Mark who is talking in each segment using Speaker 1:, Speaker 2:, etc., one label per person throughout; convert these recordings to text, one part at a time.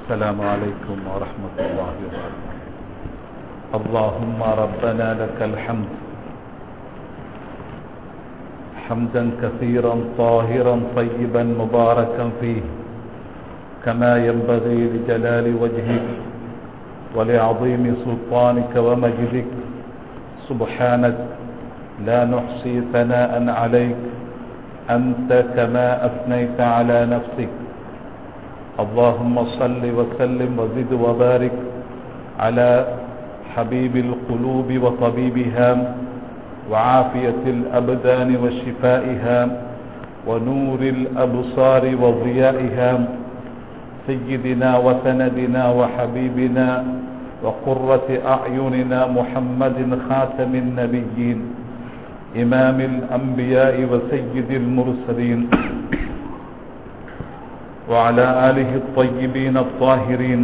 Speaker 1: السلام عليكم ورحمة الله وبركاته اللهم ربنا لك الحمد حمدا كثيرا طاهرا طيبا مباركا فيه كما ينبغي لجلال وجهك ولعظيم سلطانك ومجدك سبحانك لا نحصي ثناء عليك أنت كما أثنيت على نفسك اللهم صل وسلم وزد وبارك على حبيب القلوب وطبيبها وعافية الأبدان وشفائها ونور الأبصار وضيائها سيدنا وسندنا وحبيبنا وقرة أعيننا محمد خاتم النبيين إمام الأنبياء وسيد المرسلين وعلى آله الطيبين الطاهرين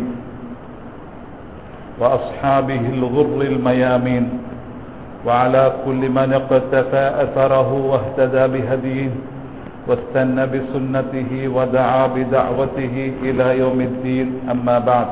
Speaker 1: وأصحابه الغر الميامين وعلى كل من اقتفى أثره واهتدى بهديه واستنى بسنته ودعا بدعوته إلى يوم الدين أما بعد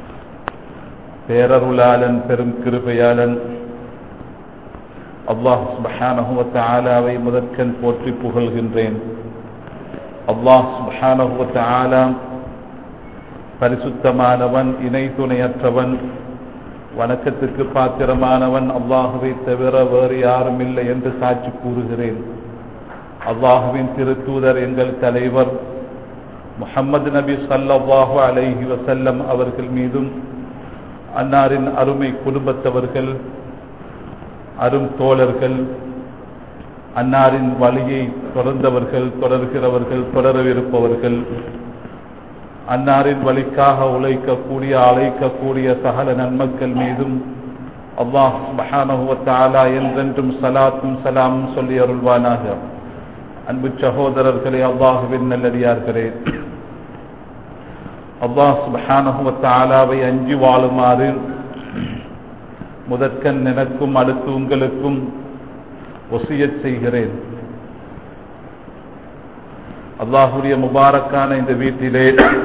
Speaker 1: பேரருளாளன் பெரும் கிருபையாளன் அல்லாஹ் சுபஹானஹுவ தாலாவை முதற்கண் போற்றி புகழ்கின்றேன் அல்லாஹ் சுபஹானஹுவ தாலா பரிசுத்தமானவன் இணை துணையற்றவன் வணக்கத்துக்கு பாத்திரமானவன் அல்லாஹுவை தவிர வேறு யாரும் இல்லை என்று சாட்சி கூறுகிறேன் அல்லாஹுவின் திருத்தூதர் எங்கள் தலைவர் முஹம்மது நபி சல்லாஹு அலைஹி வசல்லம் அவர்கள் மீதும் அன்னாரின் அருமை குடும்பத்தவர்கள் அரும் தோழர்கள் அன்னாரின் வழியை தொடர்ந்தவர்கள் தொடர்கிறவர்கள் தொடரவிருப்பவர்கள் அன்னாரின் வழிக்காக உழைக்கக்கூடிய அழைக்கக்கூடிய சகல நன்மக்கள் மீதும் அல்லாஹ் மஹானஹுவத்தாலா என்றென்றும் சலாத்தும் சலாமும் சொல்லி அருள்வானாக அன்பு சகோதரர்களே அல்லாஹுவின் நல்லடியார்களே அல்லாஹ் சுபஹானஹுவத்தாலாவை அஞ்சி வாழுமாறு முதற்கண் எனக்கும் அடுத்து உங்களுக்கும் ஒசியச் செய்கிறேன் அல்லாஹுடைய முபாரக்கான இந்த வீட்டிலே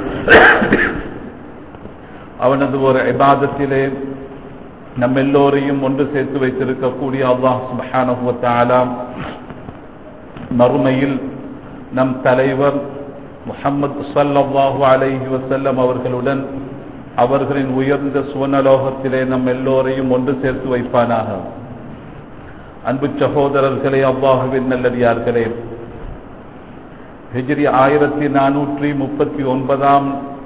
Speaker 1: அவனது ஒரு இபாதத்திலே நம் எல்லோரையும் ஒன்று சேர்த்து வைத்திருக்கக்கூடிய அல்லாஹ் சுபஹானஹுவத்தாலாம் மறுமையில் நம் தலைவர் முகமது சல்லாஹூ அலைஹி வசல்லம் அவர்களுடன் அவர்களின் உயர்ந்த சுவனலோகத்திலே நம் எல்லோரையும் ஒன்று சேர்த்து வைப்பானாக அன்பு சகோதரர்களே அவ்வாஹுவின் நல்லடியார்களே ஹிஜ்ரி ஆயிரத்தி நானூற்றி முப்பத்தி ஒன்பதாம்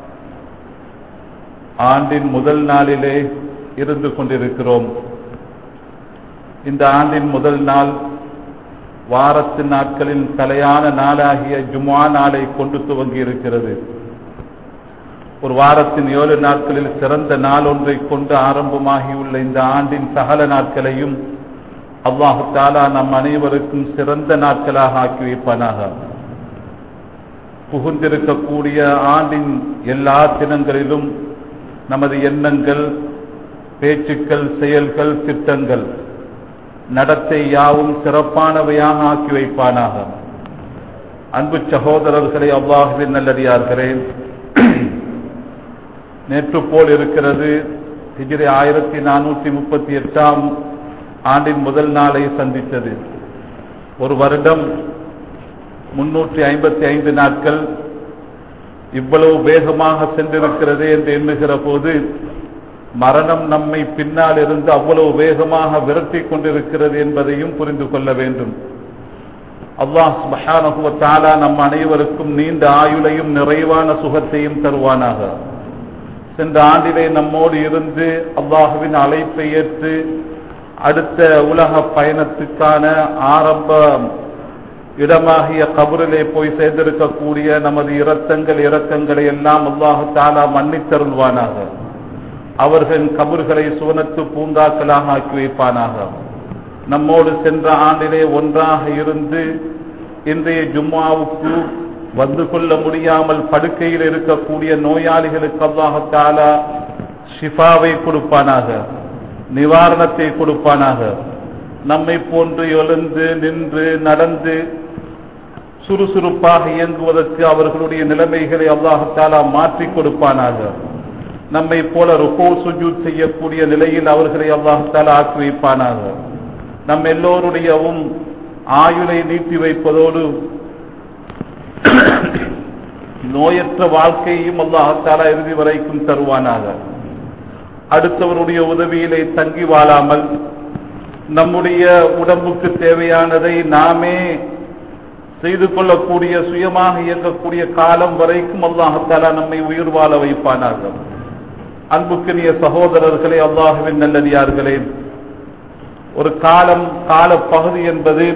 Speaker 1: ஆண்டின் முதல் நாளிலே இருந்து கொண்டிருக்கிறோம் இந்த ஆண்டின் முதல் நாள் வாரத்து நாட்களின் தலையான நாளாகிய ஜுமா நாளை கொண்டு துவங்கி இருக்கிறது ஒரு வாரத்தின் ஏழு நாட்களில் சிறந்த நாள் ஒன்றை கொண்டு ஆரம்பமாகியுள்ள இந்த ஆண்டின் சகல நாட்களையும் அல்லாஹு தாலா நம் அனைவருக்கும் சிறந்த நாட்களாக ஆக்கி வைப்பானாக புகுந்திருக்கக்கூடிய ஆண்டின் எல்லா தினங்களிலும் நமது எண்ணங்கள் பேச்சுக்கள் செயல்கள் திட்டங்கள் நடத்தை யாவும் சிறப்பானவையாக ஆக்கி வைப்பானாக அன்பு சகோதரர்களை அவ்வாகவே நல்லடியார்களே நேற்று போல் இருக்கிறது ஹிஜிரி ஆயிரத்தி நானூற்றி முப்பத்தி எட்டாம் ஆண்டின் முதல் நாளை சந்தித்தது ஒரு வருடம் முன்னூற்றி ஐம்பத்தி ஐந்து நாட்கள் இவ்வளவு வேகமாக சென்றிருக்கிறது என்று எண்ணுகிற போது மரணம் நம்மை பின்னால் இருந்து அவ்வளவு வேகமாக விரட்டி கொண்டிருக்கிறது என்பதையும் புரிந்து கொள்ள வேண்டும் அல்லாஹ் மஹானகுவத்தாலா நம் அனைவருக்கும் நீண்ட ஆயுளையும் நிறைவான சுகத்தையும் தருவானாக சென்ற ஆண்டிலே நம்மோடு இருந்து அல்லாஹுவின் அழைப்பை ஏற்று அடுத்த உலக பயணத்துக்கான ஆரம்ப இடமாகிய கபரிலே போய் சேர்ந்திருக்கக்கூடிய நமது இரத்தங்கள் இரக்கங்களை எல்லாம் அல்லாஹு தாலா மன்னித்தருள்வானாக அவர்களின் கபர்களை சுவனத்து பூங்காக்களாக ஆக்கி வைப்பானாக நம்மோடு சென்ற ஆண்டிலே ஒன்றாக இருந்து இன்றைய ஜும்மாவுக்கு வந்து கொள்ள முடியாமல் படுக்கையில் இருக்கக்கூடிய நோயாளிகளுக்கு அல்லாஹத்தாலா ஷிஃபாவை கொடுப்பானாக நிவாரணத்தை கொடுப்பானாக நம்மை போன்று எழுந்து நின்று நடந்து சுறுசுறுப்பாக இயங்குவதற்கு அவர்களுடைய நிலைமைகளை அல்லாஹாலா மாற்றிக் கொடுப்பானாக நம்மை போல ருகோ சுஜூத் செய்யக்கூடிய நிலையில் அவர்களை அல்லாஹால ஆக்கி வைப்பானாக நம் எல்லோருடையவும் ஆயுளை நீட்டி வைப்பதோடு நோயற்ற வாழ்க்கையையும் அல்லாஹாலா இறுதி வரைக்கும் தருவானாக அடுத்தவருடைய உதவியிலே தங்கி வாழாமல் நம்முடைய உடம்புக்கு தேவையானதை நாமே செய்து கொள்ளக்கூடிய சுயமாக இயங்கக்கூடிய காலம் வரைக்கும் அல்லாஹாலா நம்மை உயிர் வாழ வைப்பானாக அன்புக்குரிய சகோதரர்களே அல்லாஹுவின் நல்லடியார்களே ஒரு காலம் கால பகுதி என்பது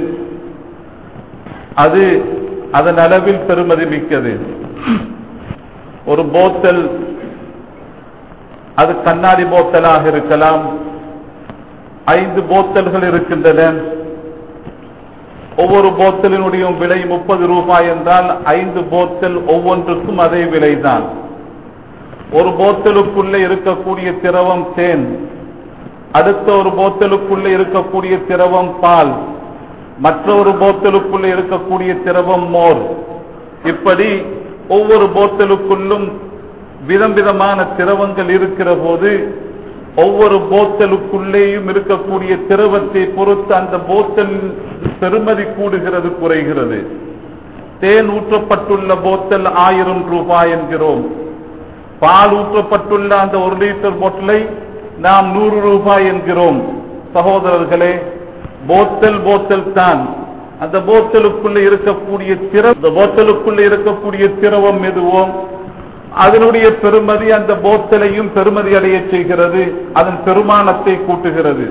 Speaker 1: அது அதன் அளவில் பெருமதி மிக்கது ஒரு போத்தல் அது கண்ணாடி போத்தலாக இருக்கலாம் ஐந்து போத்தல்கள் இருக்கின்றன ஒவ்வொரு போத்தலினுடைய விலை முப்பது ரூபாய் என்றால் ஐந்து போத்தல் ஒவ்வொன்றுக்கும் அதே விலைதான் ஒரு போத்தலுக்குள்ளே இருக்கக்கூடிய திரவம் தேன் அடுத்த ஒரு போத்தலுக்குள்ளே இருக்கக்கூடிய திரவம் பால் மற்றொரு போத்தலுக்குள்ளே இருக்கக்கூடிய திரவம் மோர் இப்படி ஒவ்வொரு போத்தலுக்குள்ளும் விதம் விதமான திரவங்கள் இருக்கிற போது ஒவ்வொரு போத்தலுக்குள்ளேயும் இருக்கக்கூடிய திரவத்தை பொறுத்து அந்த போத்தல் பெருமதி கூடுகிறது குறைகிறது தேன் ஊற்றப்பட்டுள்ள போத்தல் ஆயிரம் ரூபாய் என்கிறோம் பால் ஊற்றப்பட்டுள்ள அந்த ஒரு லிட்டர் போட்டலை நாம் நூறு ரூபாய் என்கிறோம் சகோதரர்களே போத்தல் போத்தல் தான் அந்த போத்தலுக்குள்ள இருக்கக்கூடிய திரவ அந்த போத்தலுக்குள்ள இருக்கக்கூடிய திரவம் எதுவோ அதனுடைய பெருமதி அந்த போத்தலையும் பெருமதி அடைய செய்கிறது அதன் பெருமானத்தை கூட்டுகிறது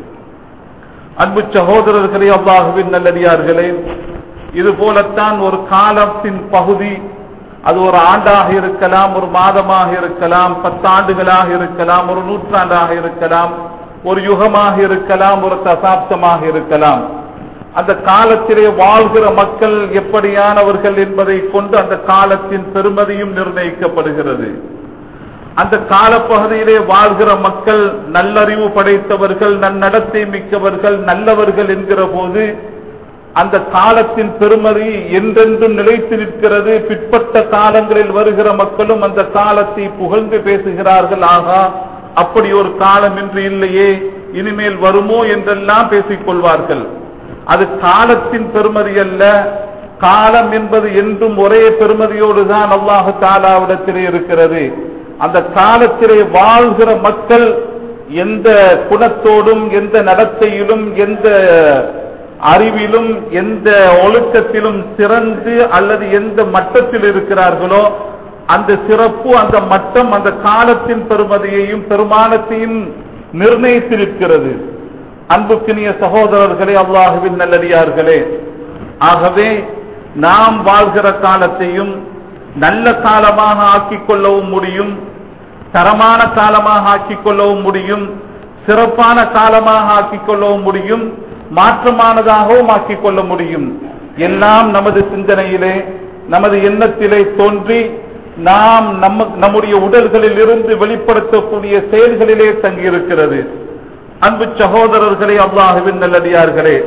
Speaker 1: அன்பு சகோதரர்களே அல்லாஹுவின் நல்லடியார்களே இது போலத்தான் ஒரு காலத்தின் பகுதி அது ஒரு ஆண்டாக இருக்கலாம் ஒரு மாதமாக இருக்கலாம் பத்தாண்டுகளாக இருக்கலாம் ஒரு நூற்றாண்டாக இருக்கலாம் ஒரு யுகமாக இருக்கலாம் ஒரு தசாப்தமாக இருக்கலாம் அந்த காலத்திலே வாழ்கிற மக்கள் எப்படியானவர்கள் என்பதை கொண்டு அந்த காலத்தின் பெருமதியும் நிர்ணயிக்கப்படுகிறது அந்த காலப்பகுதியிலே வாழ்கிற மக்கள் நல்லறிவு படைத்தவர்கள் நன்னடத்தை மிக்கவர்கள் நல்லவர்கள் என்கிற போது அந்த காலத்தின் பெருமதி என்றென்றும் நிலைத்து நிற்கிறது பிற்பட்ட காலங்களில் வருகிற மக்களும் அந்த காலத்தை புகழ்ந்து பேசுகிறார்கள் ஆகா அப்படி ஒரு காலம் இன்று இல்லையே இனிமேல் வருமோ என்றெல்லாம் பேசிக் கொள்வார்கள் அது காலத்தின் பெருமதி அல்ல காலம் என்பது என்றும் ஒரே பெருமதியோடு தான் அல்லாஹு தாலாவிடத்திலே இருக்கிறது அந்த காலத்திலே வாழ்கிற மக்கள் எந்த குணத்தோடும் எந்த நடத்தையிலும் எந்த அறிவிலும் எந்த ஒழுக்கத்திலும் சிறந்து அல்லது எந்த மட்டத்தில் இருக்கிறார்களோ அந்த சிறப்பு அந்த மட்டம் அந்த காலத்தின் பெருமதியையும் பெருமானத்தையும் நிர்ணயித்திருக்கிறது அன்புக்கினிய சகோதரர்களே அல்லாஹுவின் நல்லடியார்களே ஆகவே நாம் வாழ்கிற காலத்தையும் நல்ல காலமாக ஆக்கிக் கொள்ளவும் முடியும் தரமான காலமாக ஆக்கிக் கொள்ளவும் முடியும் சிறப்பான காலமாக ஆக்கிக் கொள்ளவும் முடியும் மாற்றமானதாகவும் ஆக்கிக் கொள்ள முடியும் எல்லாம் நமது சிந்தனையிலே நமது எண்ணத்திலே தோன்றி நாம் நம்ம நம்முடைய உடல்களில் இருந்து வெளிப்படுத்தக்கூடிய செயல்களிலே தங்கியிருக்கிறது அன்பு சகோதரர்களே அல்லாஹுவின் நல்லடியார்களே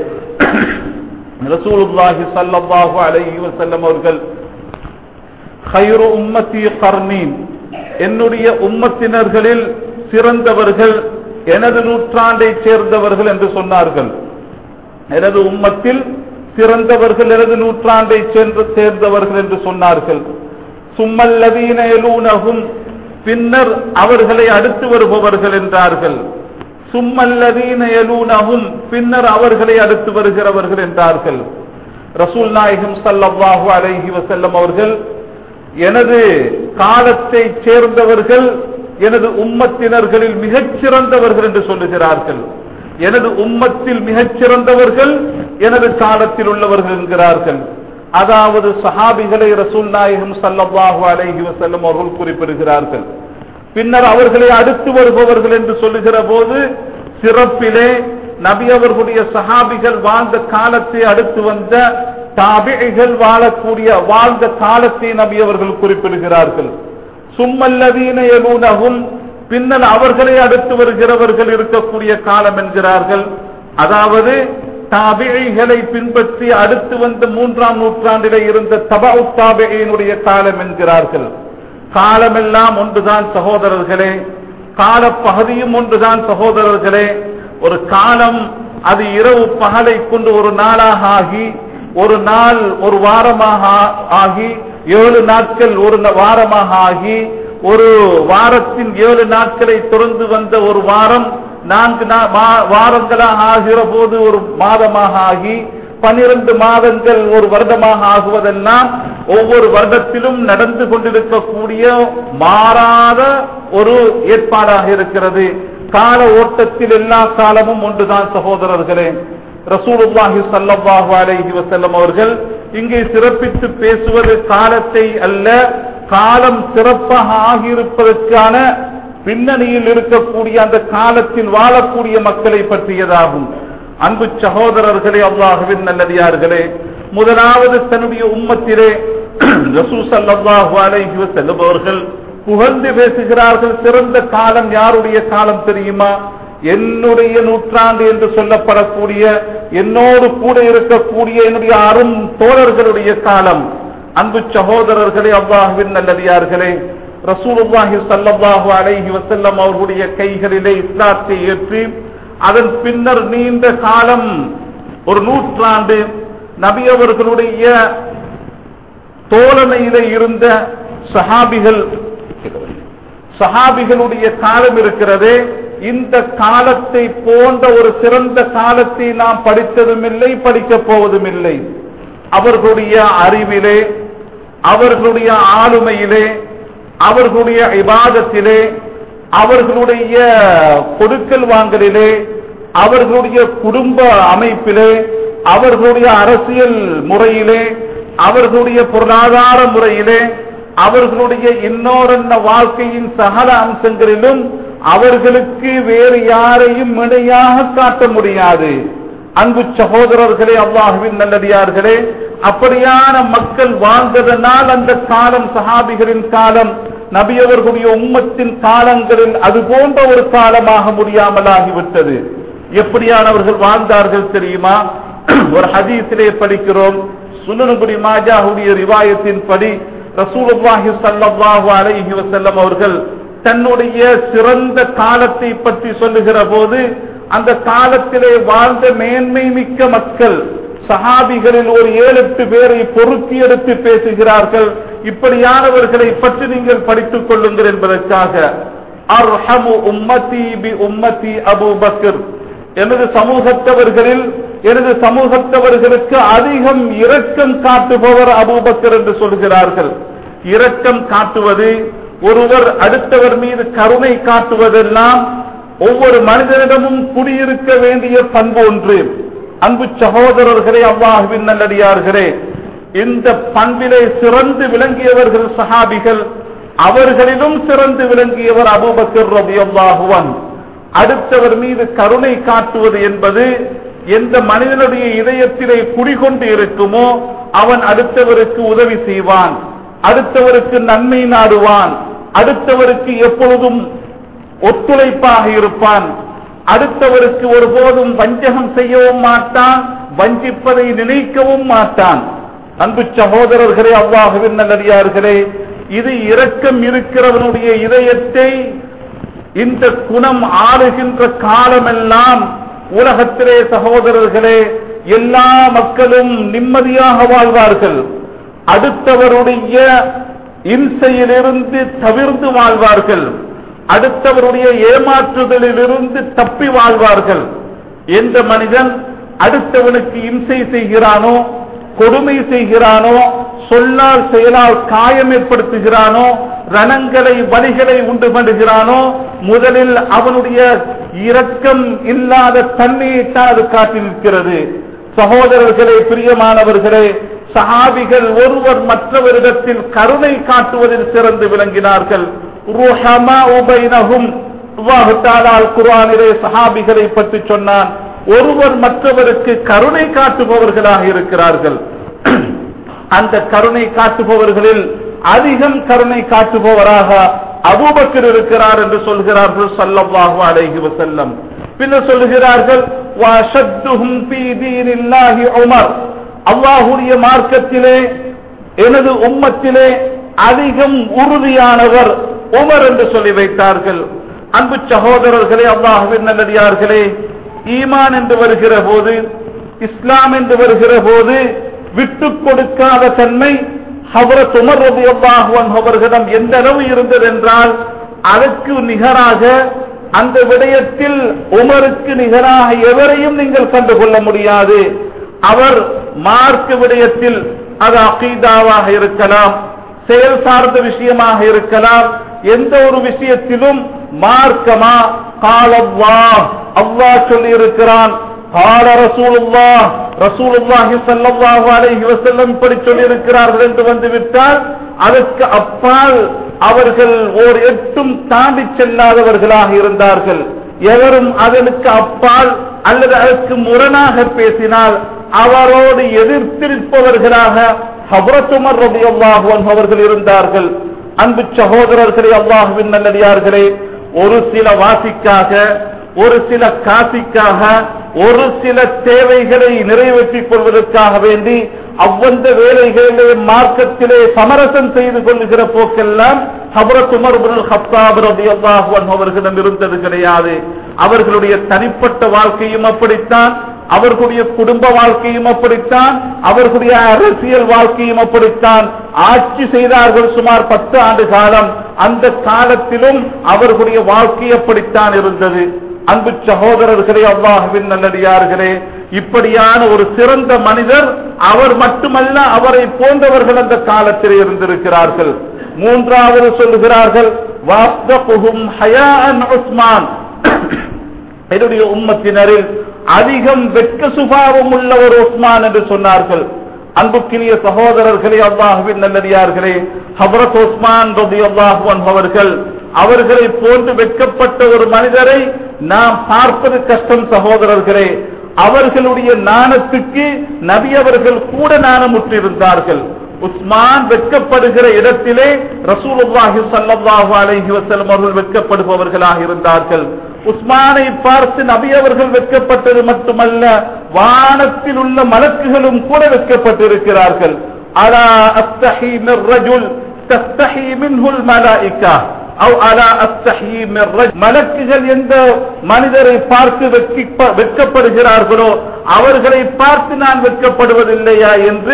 Speaker 1: ரசூலுல்லாஹி ஸல்லல்லாஹு அலைஹி வஸல்லம் அவர்கள் خير உம்மத்தி கர்னீன் என்னுடைய உம்மத்தினர்களில் சிறந்தவர்கள் எனது நூற்றாண்டை சேர்ந்தவர்கள் என்று சொன்னார்கள் எனது உம்மத்தில் சிறந்தவர்கள் எனது நூற்றாண்டை சேர்ந்து சேர்ந்தவர்கள் என்று சொன்னார்கள் சும்மல்லதீன எலூனகும் பின்னர் அவர்களை அடுத்து வருபவர்கள் என்றார்கள் சும்மல்லதீன எலூனகும் பின்னர் அவர்களை அடுத்து வருகிறவர்கள் என்றார்கள் ரசூல் நாயகம் சல்லல்லாஹு அலைஹி வசல்லம் அவர்கள் எனது காலத்தை சேர்ந்தவர்கள் எனது உம்மத்தினர்களில் மிகச் சிறந்தவர்கள் என்று சொல்லுகிறார்கள் எனது உம்மத்தில் மிகச் சிறந்தவர்கள் எனது காலத்தில் உள்ளவர்கள் என்கிறார்கள் அதாவது சஹாபிகளை ரசூல் நாயகம் சல்லல்லாஹு அலைஹி வசல்லம் அவர்கள் குறிப்பிடுகிறார்கள் பின்னர் அவர்களை அடுத்து வருபவர்கள் என்று சொல்லுகிற போது சிறப்பிலே நபி அவர்களுடைய சஹாபிகள் வாழ்ந்த காலத்தை அடுத்து வந்த தாபிகள் வாழக்கூடிய வாழ்ந்த காலத்தை நபி அவர்கள் குறிப்பிடுகிறார்கள் சும்மல்லதீன எலூனகும் பின்னர் அவர்களை அடுத்து வருகிறவர்கள் இருக்கக்கூடிய காலம் என்கிறார்கள் அதாவது தாபிகளை பின்பற்றி அடுத்து வந்த மூன்றாம் நூற்றாண்டிலே இருந்த தபா தாபிகையினுடைய காலம் என்கிறார்கள் காலமெல்லாம் ஒன்றுதான் சகோதரர்களே காலப்பகுதியும் ஒன்றுதான் சகோதரர்களே ஒரு காலம் அது இரவு பகலை கொண்டு ஒரு நாளாக ஆகி ஒரு நாள் ஒரு வாரமாக ஆ- ஆகி ஏழு நாட்கள் ஒரு ந- வாரமாக ஆகி ஒரு வாரத்தின் ஏழு நாட்களை தொடர்ந்து வந்த ஒரு வாரம் நான்கு நா- மா- வாரங்களாக ஆகிற போது ஒரு மாதமாக ஆகி பனிரெண்டு மாதங்கள் ஒரு வருடமாக ஆகுவதெல்லாம் ஒவ்வொரு வருடத்திலும் நடந்து கொண்டிருக்கக்கூடிய மாறாத ஒரு ஏற்பாடாக இருக்கிறது கால ஓட்டத்தில் எல்லா காலமும் ஒன்றுதான் சகோதரர்களே ரசூலுல்லாஹி ஸல்லல்லாஹு அலைஹி வஸல்லம் அவர்கள் இங்கே சிறப்பித்து பேசுவது காலத்தை அல்ல காலம் சிறப்பாக ஆகியிருப்பதற்கான பின்னணியில் இருக்கக்கூடிய அந்த காலத்தில் வாழக்கூடிய மக்களை பற்றியதாகும் அன்பு சகோதரர்களே அல்லாஹுவின் நல்லடியார்களே முதலாவது தன்னுடைய உம்மத்திலே ரசூ ஸல்லல்லாஹு அலைஹி வஸல்லம் அவர்கள் புகழ்ந்து பேசுகிறார்கள் சிறந்த காலம் யாருடைய காலம் தெரியுமா என்னுடைய நூற்றாண்டு என்று சொல்லப்படக்கூடிய என்னோடு கூட இருக்கக்கூடிய என்னுடைய அரும் தோழர்களுடைய காலம் அன்பு சகோதரர்களே அல்லாஹுவின் நல்லடியார்களே ரசூலுல்லாஹி ஸல்லல்லாஹு அலைஹி வஸல்லம் அவர்களுடைய கைகளிலே இஸ்லாத்தை ஏற்றி அதன் பின்னர் நீண்ட காலம் ஒரு நூற்றாண்டு நபி அவர்களுடைய தோழமையிலே இருந்த சஹாபிகள் சஹாபிகளுடைய காலம் இருக்கிறதே இந்த காலத்தை போன்ற ஒரு சிறந்த காலத்தை நாம் படித்ததும் இல்லை படிக்கப் போவதும் இல்லை அவர்களுடைய அறிவிலே அவர்களுடைய ஆளுமையிலே அவர்களுடைய இபாதத்திலே அவர்களுடைய கொடுக்கல் வாங்கலிலே அவர்களுடைய குடும்ப அமைப்பிலே அவர்களுடைய அரசியல் முறையிலே அவர்களுடைய பொருளாதார முறையிலே அவர்களுடைய இன்னோரன்ன வாழ்க்கையின் சகல அம்சங்களிலும் அவர்களுக்கு வேறு யாரையும் இணையாக காட்ட முடியாது அன்பு சகோதரர்களே அல்லாஹுவின் நல்லடியார்களே அப்படியான மக்கள் வாழ்ந்ததனால் அந்த காலம் சஹாபிகளின் காலம் நபியவர்களுடைய உம்மத்தின் காலங்களில் அது போன்ற ஒரு காலமாக முடியாமலாகிவிட்டது எப்படியானவர்கள் வாழ்ந்தார்கள் தெரியுமா ஒரு ஹதீஸிலே படிக்கிறோம் சுனனுபுரி மாஜாவுடைய ரிவாயத்தின் படி ரசூலுல்லாஹி ஸல்லல்லாஹு அலைஹி வஸல்லம் அவர்கள் தன்னுடைய சிறந்த காலத்தை பற்றி சொல்லுகிற போது அந்த காலத்திலே வாழ்ந்த மேன்மை மிக்க மக்கள் சஹாபிகளில் ஒரு ஏழு எட்டு பேரை பொருத்தி எடுத்து பேசுகிறார்கள் இப்படியானவர்களை பற்றி நீங்கள் படித்துக் கொள்ளுங்கள் என்பதற்காக அர்ஹமு உம்மதி பி உம்மதி அபூ பக்கர் எனது சமூகத்தவர்களில் எனது சமூகத்தவர்களுக்கு அதிகம் இரக்கம் காட்டுபவர் அபூபக்கர் என்று சொல்கிறார்கள் இரக்கம் காட்டுவது ஒருவர் அடுத்தவர் மீது கருணை காட்டுவதெல்லாம் ஒவ்வொரு மனிதனிடமும் குடியிருக்க வேண்டிய பண்பு ஒன்று அன்பு சகோதரர்களே அல்லாஹுவின் நல்லடியார்களே இந்த பண்பிலே சிறந்து விளங்கியவர்கள் சஹாபிகள் அவர்களிலும் சிறந்து விளங்கியவர் அபூபக்கர் ரபியல்லாஹுவன் அடுத்தவர் மீது கருணை காட்டுவது என்பது எந்த மனிதனுடைய இதயத்திலே குடிகொண்டு இருக்குமோ அவன் அடுத்தவருக்கு உதவி செய்வான் அடுத்தவருக்கு நன்மை நாடுவான் அடுத்தவருக்கு எப்பொழுதும் ஒத்துழைப்பாக இருப்பான் அடுத்தவருக்கு ஒருபோதும் வஞ்சகம் செய்யவும் மாட்டான் வஞ்சிப்பதை நினைக்கவும் மாட்டான் அன்பு சகோதரர்களே அல்லாஹுவின் நல்லடியார்களே இது இரக்கம் இருக்கிறவனுடைய இதயத்தை இந்த குணம் ஆளுகின்ற காலமெல்லாம் உலகத்திலே சகோதரர்களே எல்லா மக்களும் நிம்மதியாக வாழ்வார்கள் அடுத்தவருடைய இம்சையிலிருந்து தவிர்ந்து வாழ்வார்கள் அடுத்தவருடைய ஏமாற்றுதலிலிருந்து தப்பி வாழ்வார்கள் எந்த மனிதன் அடுத்தவனுக்கு இம்சை செய்கிறானோ கொடுமை செய்கிறானோ சொல்லால் செயலால் காயம் ஏற்படுத்துகிறானோ ரணங்களை வலிகளை உண்டு பண்ணுகிறானோ முதலில் அவனுடைய இரக்கம் இல்லாத தன்மையைத்தான் அது காட்டி நிற்கிறது சகோதரர்களே பிரியமானவர்களே சஹாபிகள் ஒருவர் மற்றவரிடத்தில் கருணை காட்டுவதில் சிறந்து விளங்கினார்கள் ருஹமா உபைனஹும் அல்லாஹு தஆலா அல் குர்ஆனிலே சஹாபிகளை பற்றி சொன்னான் ஒருவர் மற்றவருக்கு கருணை காட்டுபவர்களாக இருக்கிறார்கள் அந்த கருணை காட்டுபவர்களில் அதிகம் கருணை காட்டுபவராக அபூபக்கர் இருக்கிறார் என்று சொல்கிறார்கள் ஸல்லல்லாஹு அலைஹி வஸல்லம் பின்னர் சொல்கிறார்கள் வஷத்துஹும் ஃபீ தீனில்லாஹி உமர் அல்லாஹ்வுடைய மார்க்கத்திலே எனது உம்மத்திலே அதிகம் உறுதியானவர் உமர் என்று சொல்லி வைத்தார்கள் அன்பு சகோதரர்களே அல்லாஹுவின் நல்லடியார்களே ஈமான் என்று வருகிற போது இஸ்லாம் என்று வருகிற போது விட்டுக் கொடுக்காத தன்மை ஹவரத் உமர் ரபி அல்லாஹுவன் அவர்களிடம் எந்த அளவு இருந்தது என்றால் அதற்கு நிகராக அந்த விடயத்தில் உமருக்கு நிகராக எவரையும் நீங்கள் கண்டுகொள்ள முடியாது அவர் மார்க்க விடயத்தில் அது அகீதாவாக இருக்கலாம் செயல் சார்ந்த விஷயமாக இருக்கலாம் எந்த ஒரு விஷயத்திலும் மார்க்கமா காலவ்வா அல்லாஹ் சொல்லி இருக்கிறான் கால ரசூலுல்லா ரசூலுல்லாஹி ஸல்லல்லாஹு அலைஹி வஸல்லம் இப்படி சொல்லி இருக்கிறார்கள் என்று வந்து விட்டால் அதற்கு அப்பால் அவர்கள் ஓர் எட்டும் தாண்டி செல்லாதவர்களாக இருந்தார்கள் எவரும் அதற்கு அப்பால் அல்லது அதற்கு முரணாக பேசினால் அவரோடு எதிர்த்திருப்பவர்களாக ஹபரத்துமர் ரபி அவர்கள் இருந்தார்கள் அன்பு சகோதரர்களே அல்லாஹுவின் நல்லடியார்களே ஒரு சில வாசிக்காக ஒரு சில காசிக்காக ஒரு சில தேவைகளை நிறைவேற்றிக் கொள்வதற்காக வேண்டி அவ்வந்த வேலைகளிலே மார்க்கத்திலே சமரசம் செய்து கொள்ளுகிற போக்கெல்லாம் ஹபரத் உமர் ஹப்தாப் ரலியல்லாஹு அன்ஹு அவர்களிடம் இருந்தது கிடையாது அவர்களுடைய தனிப்பட்ட வாழ்க்கையும் அப்படித்தான் அவர்களுடைய குடும்ப வாழ்க்கையும் அப்படித்தான் அவர்களுடைய அரசியல் வாழ்க்கையும் அப்படித்தான் ஆட்சி செய்தார்கள் சுமார் பத்து ஆண்டு காலம் அந்த காலத்திலும் அவர்களுடைய வாழ்க்கை அப்படித்தான் இருந்தது அன்பு சகோதரர்களே அல்லாஹுவின் நல்லடியார்களே இப்படியான ஒரு சிறந்த மனிதர் அவர் மட்டுமல்ல அவரை போன்றவர்கள் அந்த காலத்தில் இருந்திருக்கிறார்கள் மூன்றாவது சொல்லுகிறார்கள் வாஸ்தகுஹும் ஹயாஅன் உஸ்மான் என்னுடைய உம்மத்தினரில் அதிகம் வெட்க சுபாவம் உள்ள ஒரு உஸ்மான் என்று சொன்னார்கள் அன்புக்கினிய சகோதரர்களே அல்லாஹுவின் நல்லடியார்களே ஹபரத் உஸ்மான் ரபி அல்லாஹுவன் அவர்கள் அவர்களை போன்று வெட்கப்பட்ட ஒரு மனிதரை நாம் பார்ப்பது கஷ்டம் சகோதரர்களே அவர்களுடைய நாணத்துக்கு நபி அவர்கள் கூட நாணமுற்றிருந்தார்கள் உஸ்மான் வெட்கப்படுகிற இடத்திலே ரசூலுல்லாஹி ஸல்லல்லாஹு அலைஹி வஸல்லம் அவர்கள் வெட்கப்படுபவர்களாக இருந்தார்கள் உஸ்மானை பார்த்து நபி அவர்கள் வெட்கப்பட்டது மட்டுமல்ல வானத்தில் உள்ள மலக்குகளும் கூட வெட்கப்பட்டிருக்கிறார்கள் அலா அஸ்தஹி மிர் ரஜுல் தஸ்தஹி மின்ஹுல் மலாயிகா அவ் அலா அஸ்தஹி மிர் ரஜ் மலக்குகள் எந்த மனிதரை பார்த்து வெட்கிப்ப- வெட்கப்படுகிறார்களோ அவர்களை பார்த்து நான் வெட்கப்படுவதில்லையா என்று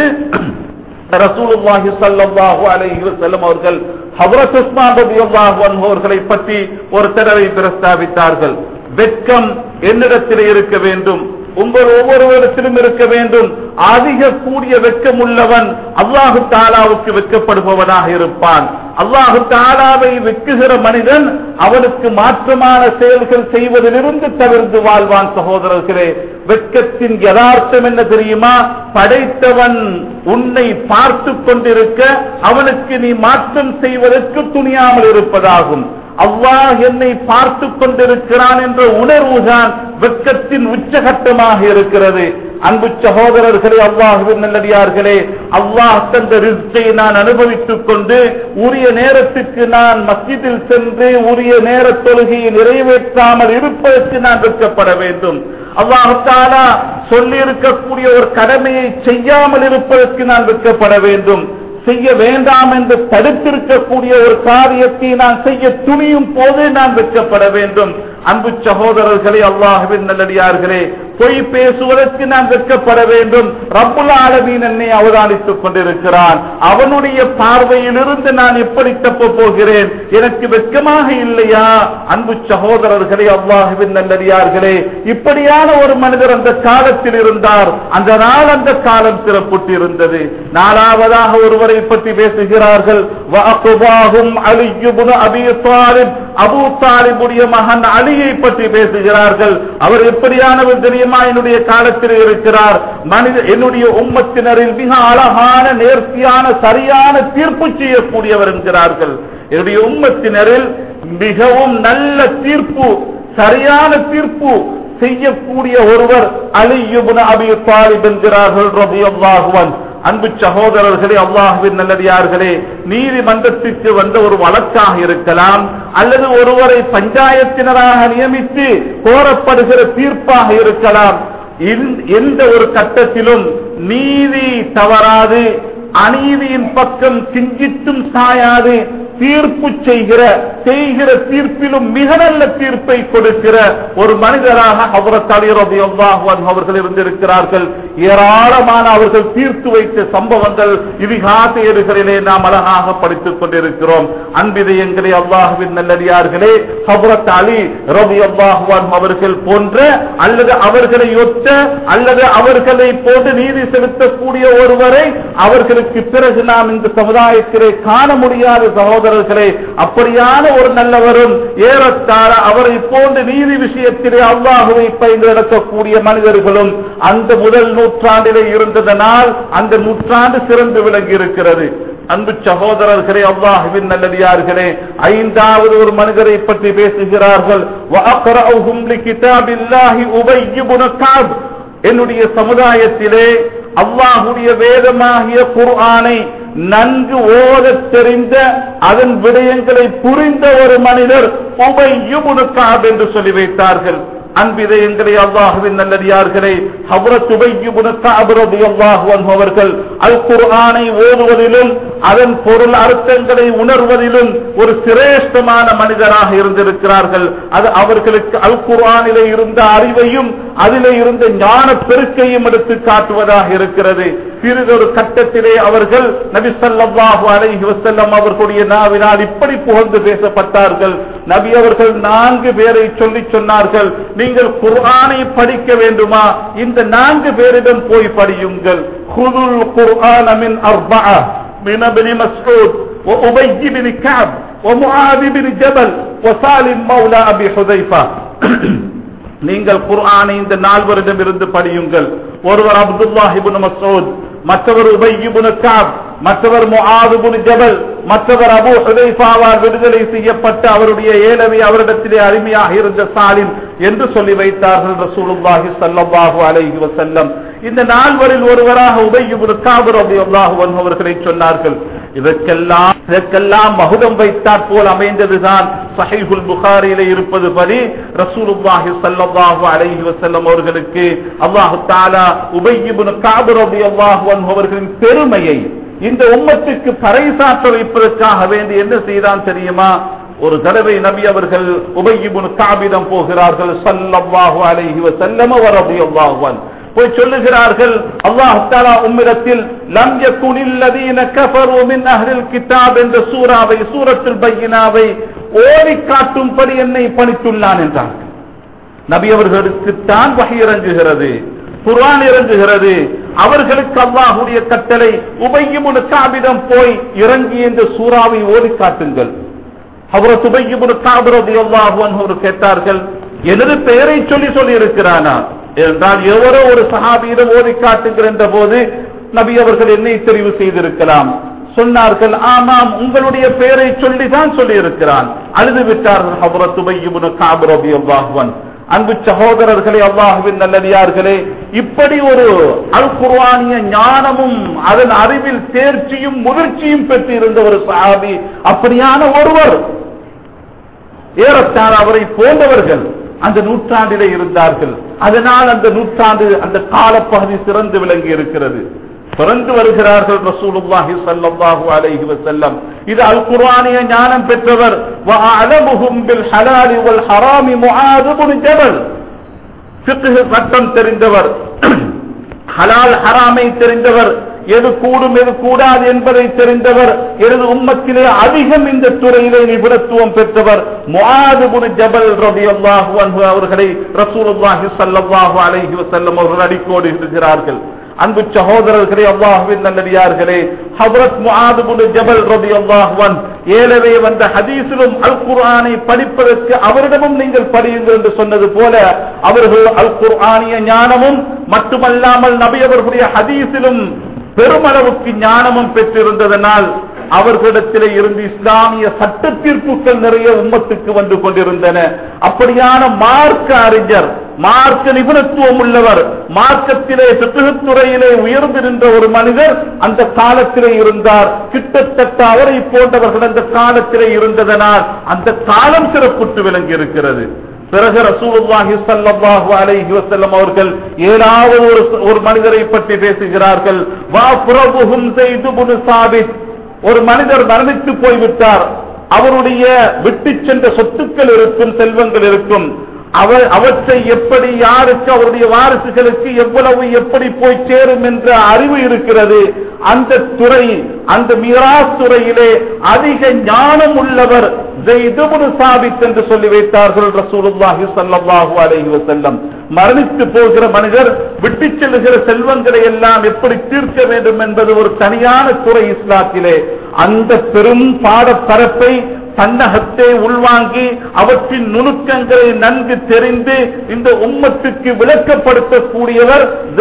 Speaker 1: ரசூலுல்லாஹி ஸல்லல்லாஹு அலைஹி வஸல்லம் அவர்கள் ஹஜ்ரத் உஸ்மான் ரலியல்லாஹு அன்ஹு அவர்களை பற்றி ஒரு தடவை பிரஸ்தாபித்தார்கள் வெட்கம் என்னிடத்தில் இருக்க வேண்டும் உங்கள் ஒவ்வொருவரிடத்திலும் இருக்க வேண்டும் அதிக கூடிய வெட்கம் உள்ளவன் அல்லாஹு தாலாவுக்கு வெட்கப்படுபவனாக இருப்பான் அல்லாஹு தாலாவை வெக்குகிற மனிதன் அவனுக்கு மாற்றமான செயல்கள் செய்வதிலிருந்து தவிர்த்து வாழ்வான் சகோதரர்களே வெட்கத்தின் யதார்த்தம் என்ன தெரியுமா படைத்தவன் உன்னை பார்த்து கொண்டிருக்க அவனுக்கு நீ மாற்றம் செய்வதற்கு துணியாமல் இருப்பதாகும் அல்லாஹ் என்னை பார்த்து கொண்டிருக்கிறான் என்ற உணர்வுதான் வெட்கத்தின் உச்சகட்டமாக இருக்கிறது அன்பு சகோதரர்களே அல்லாஹுவின் நல்லடியார்களே அல்லாஹ் தந்த ரிஸ்கை நான் அனுபவித்துக் கொண்டு உரிய நேரத்துக்கு நான் மஸ்ஜிதில் சென்று உரிய நேர தொழுகையை நிறைவேற்றாமல் இருப்பதற்கு நான் வெட்கப்பட வேண்டும் அல்லாஹாலா சொல்லி இருக்கக்கூடிய ஒரு கடமையை செய்யாமல் இருப்பதற்கு நான் வெட்கப்பட வேண்டும் செய்ய வேண்டாம் என்று தடுத்திருக்கக்கூடிய ஒரு காரியத்தை நான் செய்ய துணியும் போது நான் வெட்கப்பட வேண்டும் அன்பு சகோதரர்களே அல்லாஹுவின் நல்லடியார்களே பொய் பேசுவதற்கு நான் வெட்கப்பட வேண்டும் ரப்புல் ஆலமீன் என்னை அவதானித்துக் கொண்டிருக்கிறான் அவனுடைய பார்வையிலிருந்து நான் எப்படி தப்ப போகிறேன் எனக்கு வெட்கமாக இல்லையா அன்பு சகோதரர்களே அல்லாஹுவின் நல்லடியார்களே இப்படியான ஒரு மனிதர் அந்த காலத்தில் இருந்தார் அந்த நாள் அந்த காலம் சிறப்புட்டு இருந்தது நாலாவதாக ஒருவரை பற்றி பேசுகிறார்கள் வஅகுபாஹும் அலி இப்னு அபீ தாலிப் அபூ தாலிபுடைய மகன் அலியை பற்றி பேசுகிறார்கள் அவர் எப்படியானவர் தெரியுமா என்னுடைய காலத்தில் இருக்கிறார் மனித என்னுடைய உம்மத்தினரில் மிக அழகான நேர்த்தியான சரியான தீர்ப்பு செய்யக்கூடியவர் என்கிறார்கள் என்னுடைய உம்மத்தினரில் மிகவும் நல்ல தீர்ப்பு சரியான தீர்ப்பு செய்யக்கூடிய ஒருவர் அலி இப்னு அபீ தாலிப் என்கிறார்கள் ரலியல்லாஹு அன்ஹு அன்பு சகோதரர்களே அல்லாஹுவின் நல்லடியார்களே நீதிமன்றத்திற்கு வந்த ஒரு வழக்காக இருக்கலாம் அல்லது ஒருவரை பஞ்சாயத்தினராக நியமித்து கோரப்படுகிற தீர்ப்பாக இருக்கலாம் இந்த- எந்த ஒரு கட்டத்திலும் நீதி தவறாது அநீதியின் பக்கம் கிஞ்சிட்டும் சாயாது தீர்ப்பு செய்கிற செய்கிற தீர்ப்பிலும் மிக நல்ல தீர்ப்பை கொடுக்கிற ஒரு மனிதராக அவரத் அலி ரலியல்லாஹு அன்ஹு அவர்கள் இருந்திருக்கிறார்கள் ஏராளமான அவர்கள் தீர்த்து வைத்த சம்பவங்கள் இதிகாச ஏடுகளிலே நாம் அழகாக படித்துக் கொண்டிருக்கிறோம் அன்பிதயங்களே அல்லாஹுவின் நல்லடியார்களே ஹபரத் அலி ரலியல்லாஹு அன்ஹு அவர்கள் போன்ற அல்லது அவர்களை ஒத்த அல்லது அவர்களை போன்று நீதி செலுத்தக்கூடிய ஒருவரை அவர்களுக்கு பிறகு நாம் இந்த சமுதாயத்திலே காண முடியாத சகோதரர்களே அப்படியான ஒரு நல்லவரும் ஏறத்தாழ அவரை போன்று நீதி விஷயத்திலே அல்லாஹுவை பயின்று நடக்கக்கூடிய மனிதர்களும் அந்த முதல் நூற்றாண்டிலே இருந்ததனால் அந்த நூற்றாண்டு சிறந்து விளங்கி இருக்கிறது அன்பு சகோதரர்களே அல்லாஹுவின் நல்லடியார்களே ஐந்தாவது ஒரு மனிதரை பற்றி பேசுகிறார்கள் وَأَقْرَأُهُمْ لِكِتَابِ اللَّهِ أُبَيِّ بْنُ كَعْبٍ என்னுடைய சமுதாயத்திலே அல்லாஹுடைய வேதமாகிய குர்ஆனை நன்கு ஓதத் தெரிந்த அதன் விடயங்களை புரிந்த ஒரு மனிதர் உபையுமுனுக்காப் என்று சொல்லி வைத்தார்கள் அன்பிதயங்களே அல்லாஹுவின் நல்லடியார்களே ஹபரத் உபையுமுனுக்காப் ரலியல்லாஹு அன்ஹு அவர்கள் அல் குர்ஆனை ஓதுவதிலும் அதன் பொருள் அர்த்தங்களை உணர்வதிலும் ஒரு சிரேஷ்டமான மனிதராக இருந்திருக்கிறார்கள் அது அவர்களுக்கு அல் குர்ஆனிலே இருந்த அறிவையும் அதிலே இருந்த ஞான பெருக்கையும் எடுத்து காட்டுவதாக இருக்கிறது சிறிதொரு கட்டத்திலே அவர்கள் நபி ஸல்லல்லாஹு அலைஹி வஸல்லம் அவர்களுடைய நாவினால் இப்படி புகழ்ந்து பேசப்பட்டார்கள் நபி அவர்கள் நான்கு பேரை சொல்லி சொன்னார்கள் நீங்கள் குர்ஆனை படிக்க வேண்டுமா இந்த நான்கு பேரிடம் போய் படியுங்கள் خذوا القرآن من أربعة من ابن مسعود وأبي بن كعب ومعاذ بن جبل وسالم مولى أبي حذيفة நீங்கள் குர்ஆனை இந்த நால்வரிடம் இருந்து படியுங்கள் ஒருவர் அப்துல்லாஹ் இப்னு மஸ்ஊத் மற்றவர் உபை இப்னு கஅப் மற்றவர் முஆத் இப்னு ஜபல் மற்றவர் அபூ ஹுதைஃபாவால் விடுதலை செய்யப்பட்ட அவருடைய ஏலவை அவரிடத்திலே அருமையாக இருந்த சாலிம் என்று சொல்லி வைத்தார்கள் ரசூலுல்லாஹி ஸல்லல்லாஹு அலைஹி வஸல்லம் இந்த நால்வரில் ஒருவராக உபை இப்னு கஅப் ரலியல்லாஹு அன்ஹு அவர்களை சொன்னார்கள் இதற்கெல்லாம் இதற்கெல்லாம் மகுடம் வைத்தாற் போல் அமைந்ததுதான் சஹீஹுல் புகாரியிலே இருப்பது படி ரசூலுல்லாஹி ஸல்லல்லாஹு அலைஹி வஸல்லம் அவர்களுக்கு அல்லாஹ் தஆலா உபை இப்னு கஅப் ரலியல்லாஹு அன்ஹு அவர்களின் பெருமையை இந்த உம்மத்துக்கு பறைசாற்ற வைப்பதற்காக வேண்டி என்ன செய்தான் தெரியுமா ஒரு தடவை நபி அவர்கள் உபை இப்னு கஅபிடம் போகிறார்கள் ஸல்லல்லாஹு அலைஹி வஸல்லம் வ ரலியல்லாஹு அன்ஹு போய் சொல்லுகிறார்கள் அல்லாஹ் தாலா உம்மிடத்தில் லம் யகுனில் லதீன கஃபரு மின் அஹ்லில் கிதாப் என்ற சூராவை சூரத்துல் பையினாவை ஓதி காட்டும்படி என்னை பணித்துள்ளான் என்றார்கள் நபி அவர்களுக்கு தான் வகை இறங்குகிறது குர்ஆன் இறங்குகிறது அவர்களுக்கு அல்லாஹுடைய கட்டளை உபையுமுன காபிடம் போய் இறங்கி இந்த சூறாவை ஓதி காட்டுங்கள் அவர் உபையுமுன காபிரதி அல்லாஹு கேட்டார்கள் எனது பெயரை சொல்லி சொல்லி இருக்கிறானா என்றால் எவரோ ஒரு சஹாபியிடம் ஓதி காட்டுங்கள் என்ற போது நபி அவர்கள் என்னை தெரிவு செய்திருக்கலாம் சொன்னார்கள் ஆமாம் உங்களுடைய பெயரை சொல்லிதான் சொல்லி இருக்கிறான் அழுது விட்டார்கள் ஹபரத் உபையுமுன காபிரதி அல்லாஹுவன் அன்பு சகோதரர்களே அல்லாஹுவின் நல்லடியார்களே இப்படி ஒரு அல் குர்ஆனிய ஞானமும் அதன் அறிவில் தேர்ச்சியும் முதிர்ச்சியும் பெற்றிருந்த ஒரு சஹாபி அப்படியான ஒருவர் ஏறத்தாழ அவரை போன்றவர்கள் அந்த நூற்றாண்டிலே இருந்தார்கள் அதனால் அந்த நூற்றாண்டு அந்த காலப்பகுதி சிறந்து விளங்கி இருக்கிறது பிறந்து வருகிறார்கள் ரசூலுல்லாஹி ஸல்லல்லாஹு அலைஹி வஸல்லம் இது அல் குர்ஆனிய ஞானம் பெற்றவர் வ அலமுஹும் பில் ஹலாலி வல் ஹராமி முஆத் இப்னு ஜபல் ஃபிக்ஹ் சட்டம் தெரிந்தவர் ஹலால் ஹராமை தெரிந்தவர் எது கூடும் எது கூடாது என்பதை தெரிந்தவர் எனது உம்மத்திலே அதிகம் இந்த துறையிலே நிபுணத்துவம் பெற்றவர் முஆதுபுன் ஜபல் ரலியல்லாஹு அன்ஹு அவர்களை ரசூலுல்லாஹி ஸல்லல்லாஹு அலைஹி வஸல்லம் அவர்கள் அடிக்கோடு இருக்கிறார்கள் அன்பு சகோதரர்களே அல்லாஹுவின் நல்லடியார்களே ஹபரத் முஆதுபுன் ஜபல் ரலியல்லாஹு அன் ஏலவே வந்த ஹதீஸிலும் அல் குர்ஆனை படிப்பதற்கு அவரிடமும் நீங்கள் படியுங்கள் என்று சொன்னது போல அவர்கள் அல் குர்ஆனிய ஞானமும் மட்டுமல்லாமல் நபி அவர்களுடைய ஹதீஸிலும் பெருமளவுக்கு ஞானமும் பெற்றிருந்ததனால் அவர்களிடத்திலே இருந்து இஸ்லாமிய சட்ட தீர்ப்புகள் நிறைய உம்மத்துக்கு வந்து கொண்டிருந்தன அப்படியான மார்க்க அறிஞர் மார்க்க நிபுணத்துவம் உள்ளவர் மார்க்கத்திலே துறையிலே உயர்ந்து நின்ற ஒரு மனிதர் அந்த காலத்திலே இருந்தார் கிட்டத்தட்ட அவரை போன்றவர்கள் அந்த காலத்திலே இருந்ததனால் அந்த காலம் சிறப்புற்று விளங்கி இருக்கிறது பிறகு ரசூலுல்லாஹி ஸல்லல்லாஹு அலைஹி வஸல்லம் அவர்கள் ஏழாவது ஒரு ஒரு மனிதரை பற்றி பேசுகிறார்கள் வா புரபுஹும் ஸைத் இப்னு சாபித் ஒரு மனிதர் மரணித்து போய்விட்டார் அவருடைய விட்டு சென்ற சொத்துக்கள் இருக்கும் செல்வங்கள் இருக்கும் அவர் அவற்றை எப்படி யாருக்கு அவருடைய வாரிசுகளுக்கு எவ்வளவு எப்படி போய் சேரும் என்ற அறிவு இருக்கிறது அந்த துறை அந்த மீராஸ் துறையிலே அதிக ஞானம் உள்ளவர் ஜெய்துபுரு சாபித் என்று சொல்லி வைத்தார்கள் ரசூலுல்லாஹி ஸல்லல்லாஹு அலைஹி வஸல்லம் மரணித்து போகிற மனிதர் விட்டு செல்லுகிற செல்வங்களை எல்லாம் எப்படி தீர்க்க வேண்டும் என்பது ஒரு தனியான துறை இஸ்லாத்திலே அந்த பெரும் பாடப்பரப்பை தன்னகத்தை உள்வாங்கி அவற்றின் நுணுக்கங்களை நன்கு தெரிந்து இந்த உம்மத்துக்கு விளக்கப்படுத்தக்கூடியவர்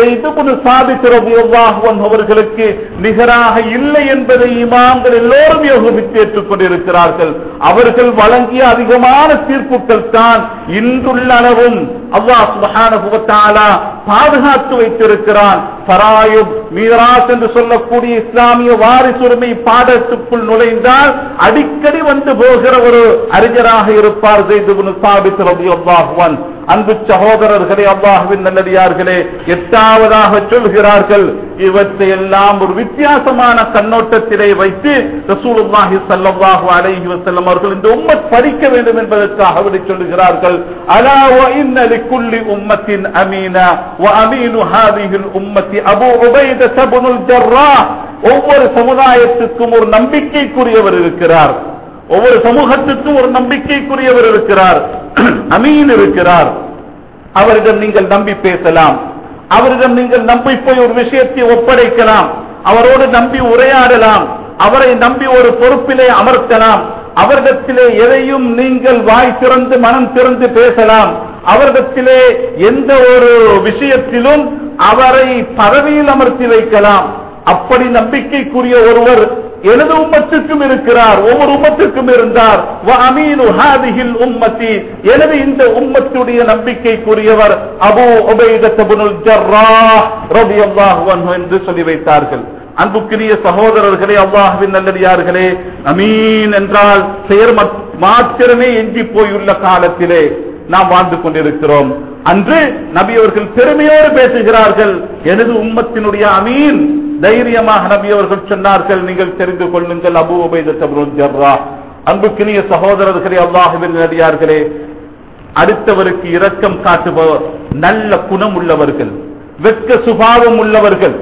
Speaker 1: அவர்களுக்கு நிகராக இல்லை என்பதை இமாம்கள் எல்லோரும் யோகித்து ஏற்றுக்கொண்டிருக்கிறார்கள் அவர்கள் வழங்கிய அதிகமான தீர்ப்புகள் தான் இன்றுள்ள அளவும் அல்லாஹ் சுபஹானஹு வ தஆலா பாதுகாத்து வைத்திருக்கிறான் பராயுப் மீராஸ் என்று சொல்லக்கூடிய இஸ்லாமிய வாரிசுரிமை பாடத்துக்குள் நுழைந்தால் அடிக்கடி வந்து போகிற ஒரு அறிஞராக இருப்பார் ஜெயித் இப்னு சாபித் ரலியல்லாஹு அன்ஹு அன்பு சகோதரர்களே அல்லாஹுவின் நல்லடியார்களே எட்டாவதாக சொல்கிறார்கள் இவற்றை எல்லாம் ஒரு வித்தியாசமான கண்ணோட்டத்திலே வைத்து ரசூலுல்லாஹி ஸல்லல்லாஹு அலைஹி வஸல்லம் அவர்கள் இந்த உம்மத் படிக்க வேண்டும் என்பதற்காக விட சொல்லுகிறார்கள் அலா வ இன்ன லிக்குல்லி உம்மத்தின் அமீனா வ அமீனு ஹாதிஹில் உம்மத்தி அபூ உபைதா இப்னுல் ஜர்ராஹ் ஒவ்வொரு சமுதாயத்துக்கும் ஒரு நம்பிக்கைக்குரியவர் இருக்கிறார் ஒவ்வொரு சமூகத்துக்கும் ஒரு நம்பிக்கைக்குரியவர் இருக்கிறார் அமீன் இருக்கிறார் அவரிடம் நீங்கள் நம்பி பேசலாம் அவரிடம் நீங்கள் நம்பி போய் ஒரு விஷயத்தை ஒப்படைக்கலாம் அவரோடு நம்பி உரையாடலாம் அவரை நம்பி ஒரு பொறுப்பிலே அமர்த்தலாம் அவரிடத்திலே எதையும் நீங்கள் வாய் திறந்து மனம் திறந்து பேசலாம் அவரிடத்திலே எந்த ஒரு விஷயத்திலும் அவரை பதவியில் அமர்த்தி வைக்கலாம் அப்படி நம்பிக்கைக்குரிய ஒருவர் எனது உம்மத்துக்கும் இருக்கிறார் ஒவ்வொரு உம்மத்துக்கும் இருந்தார் வ அமீனு ஹாதிஹில் உம்மத்தி எனது இந்த உம்மத்துடைய நம்பிக்கைக்குரியவர் அபூ உபைதத் இப்னுல் ஜர்ராஹ் ரலியல்லாஹு அன்ஹு என்று சொல்லி வைத்தார்கள் அன்புக்குரிய சகோதரர்களே அல்லாஹ்வின் நல்லடியார்களே அமீன் என்றால் பெயர் மத்- மாத்திரமே எஞ்சி போயுள்ள காலத்திலே நாம் வாழ்ந்து கொண்டிருக்கிறோம் அன்று நபி அவர்கள் பெருமையோடு பேசுகிறார்கள் எனது உம்மத்தினுடைய அமீன் தைரியமாக நபி அவர்கள் சொன்னார்கள் நீங்கள் தெரிந்து கொள்ளுங்கள் அபு உபைதத் இப்னுல் ஜர்ராஹ் அன்புக்குரிய சகோதரர்களே அல்லாஹ்வின் நல்லடியார்களே அடுத்தவருக்கு இரக்கம் காட்டுபவர் நல்ல குணம் உள்ளவர்கள் வெட்க சுபாவம் உள்ளவர்கள்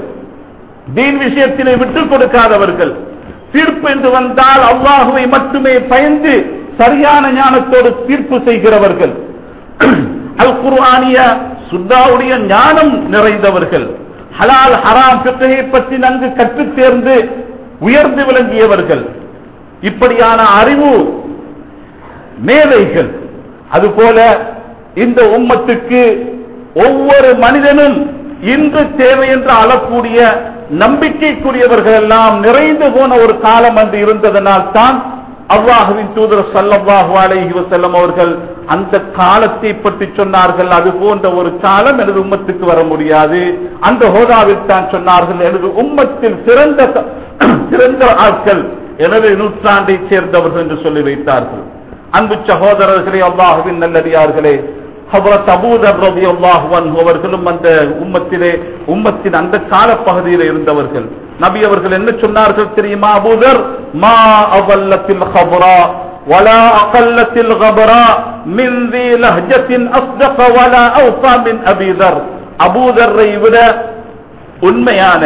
Speaker 1: தீன் விஷயத்திலே விட்டுக் கொடுக்காதவர்கள் தீர்ப்பு என்று வந்தால் அல்லாஹுவை மட்டுமே பயந்து சரியான ஞானத்தோடு தீர்ப்பு செய்கிறவர்கள் அல் குர்ஆனிய சுத்தாவுடைய ஞானம் நிறைந்தவர்கள் ஹலால் ஹராம் பித்தகை பற்றி நன்கு கற்றுத் தேர்ந்து உயர்ந்து விளங்கியவர்கள் இப்படியான அறிவு மேதைகள் அதுபோல இந்த உம்மத்துக்கு ஒவ்வொரு மனிதனும் இன்று தேவை என்று அழக்கூடிய நம்பிக்கைக்குரியவர்கள் எல்லாம் நிறைந்து போன ஒரு காலம் அன்று இருந்ததனால் தான் அல்லாஹுவின் தூதர் ஸல்லல்லாஹு அலைஹி வஸல்லம் அவர்கள் அந்த காலத்தை பற்றி சொன்னார்கள் அது போன்ற ஒரு காலம் எனது உம்மத்துக்கு வர முடியாது அந்த ஹோதாவில் தான் சொன்னார்கள் எனது உம்மத்தில் சிறந்த க- சிறந்த ஆட்கள் எனது நூற்றாண்டை சேர்ந்தவர்கள் என்று சொல்லி வைத்தார்கள் அன்பு சகோதரர்களே அல்லாஹுவின் நல்லடியார்களே ஹபரத் அபூதர் ரபி அல்லாஹு அன்ஹு அவர்களும் அந்த உம்மத்திலே உம்மத்தின் அந்த காலப்பகுதியில் இருந்தவர்கள் நபி அவர்கள் என்ன சொன்னார்கள் தெரியுமா அபூதர் மா அவல்லத்தில் ஹபரா ولا أقلت الغبراء من ذي لهجة أصدق ولا أوفى من أبي ذر أبو ذر விட உண்மையான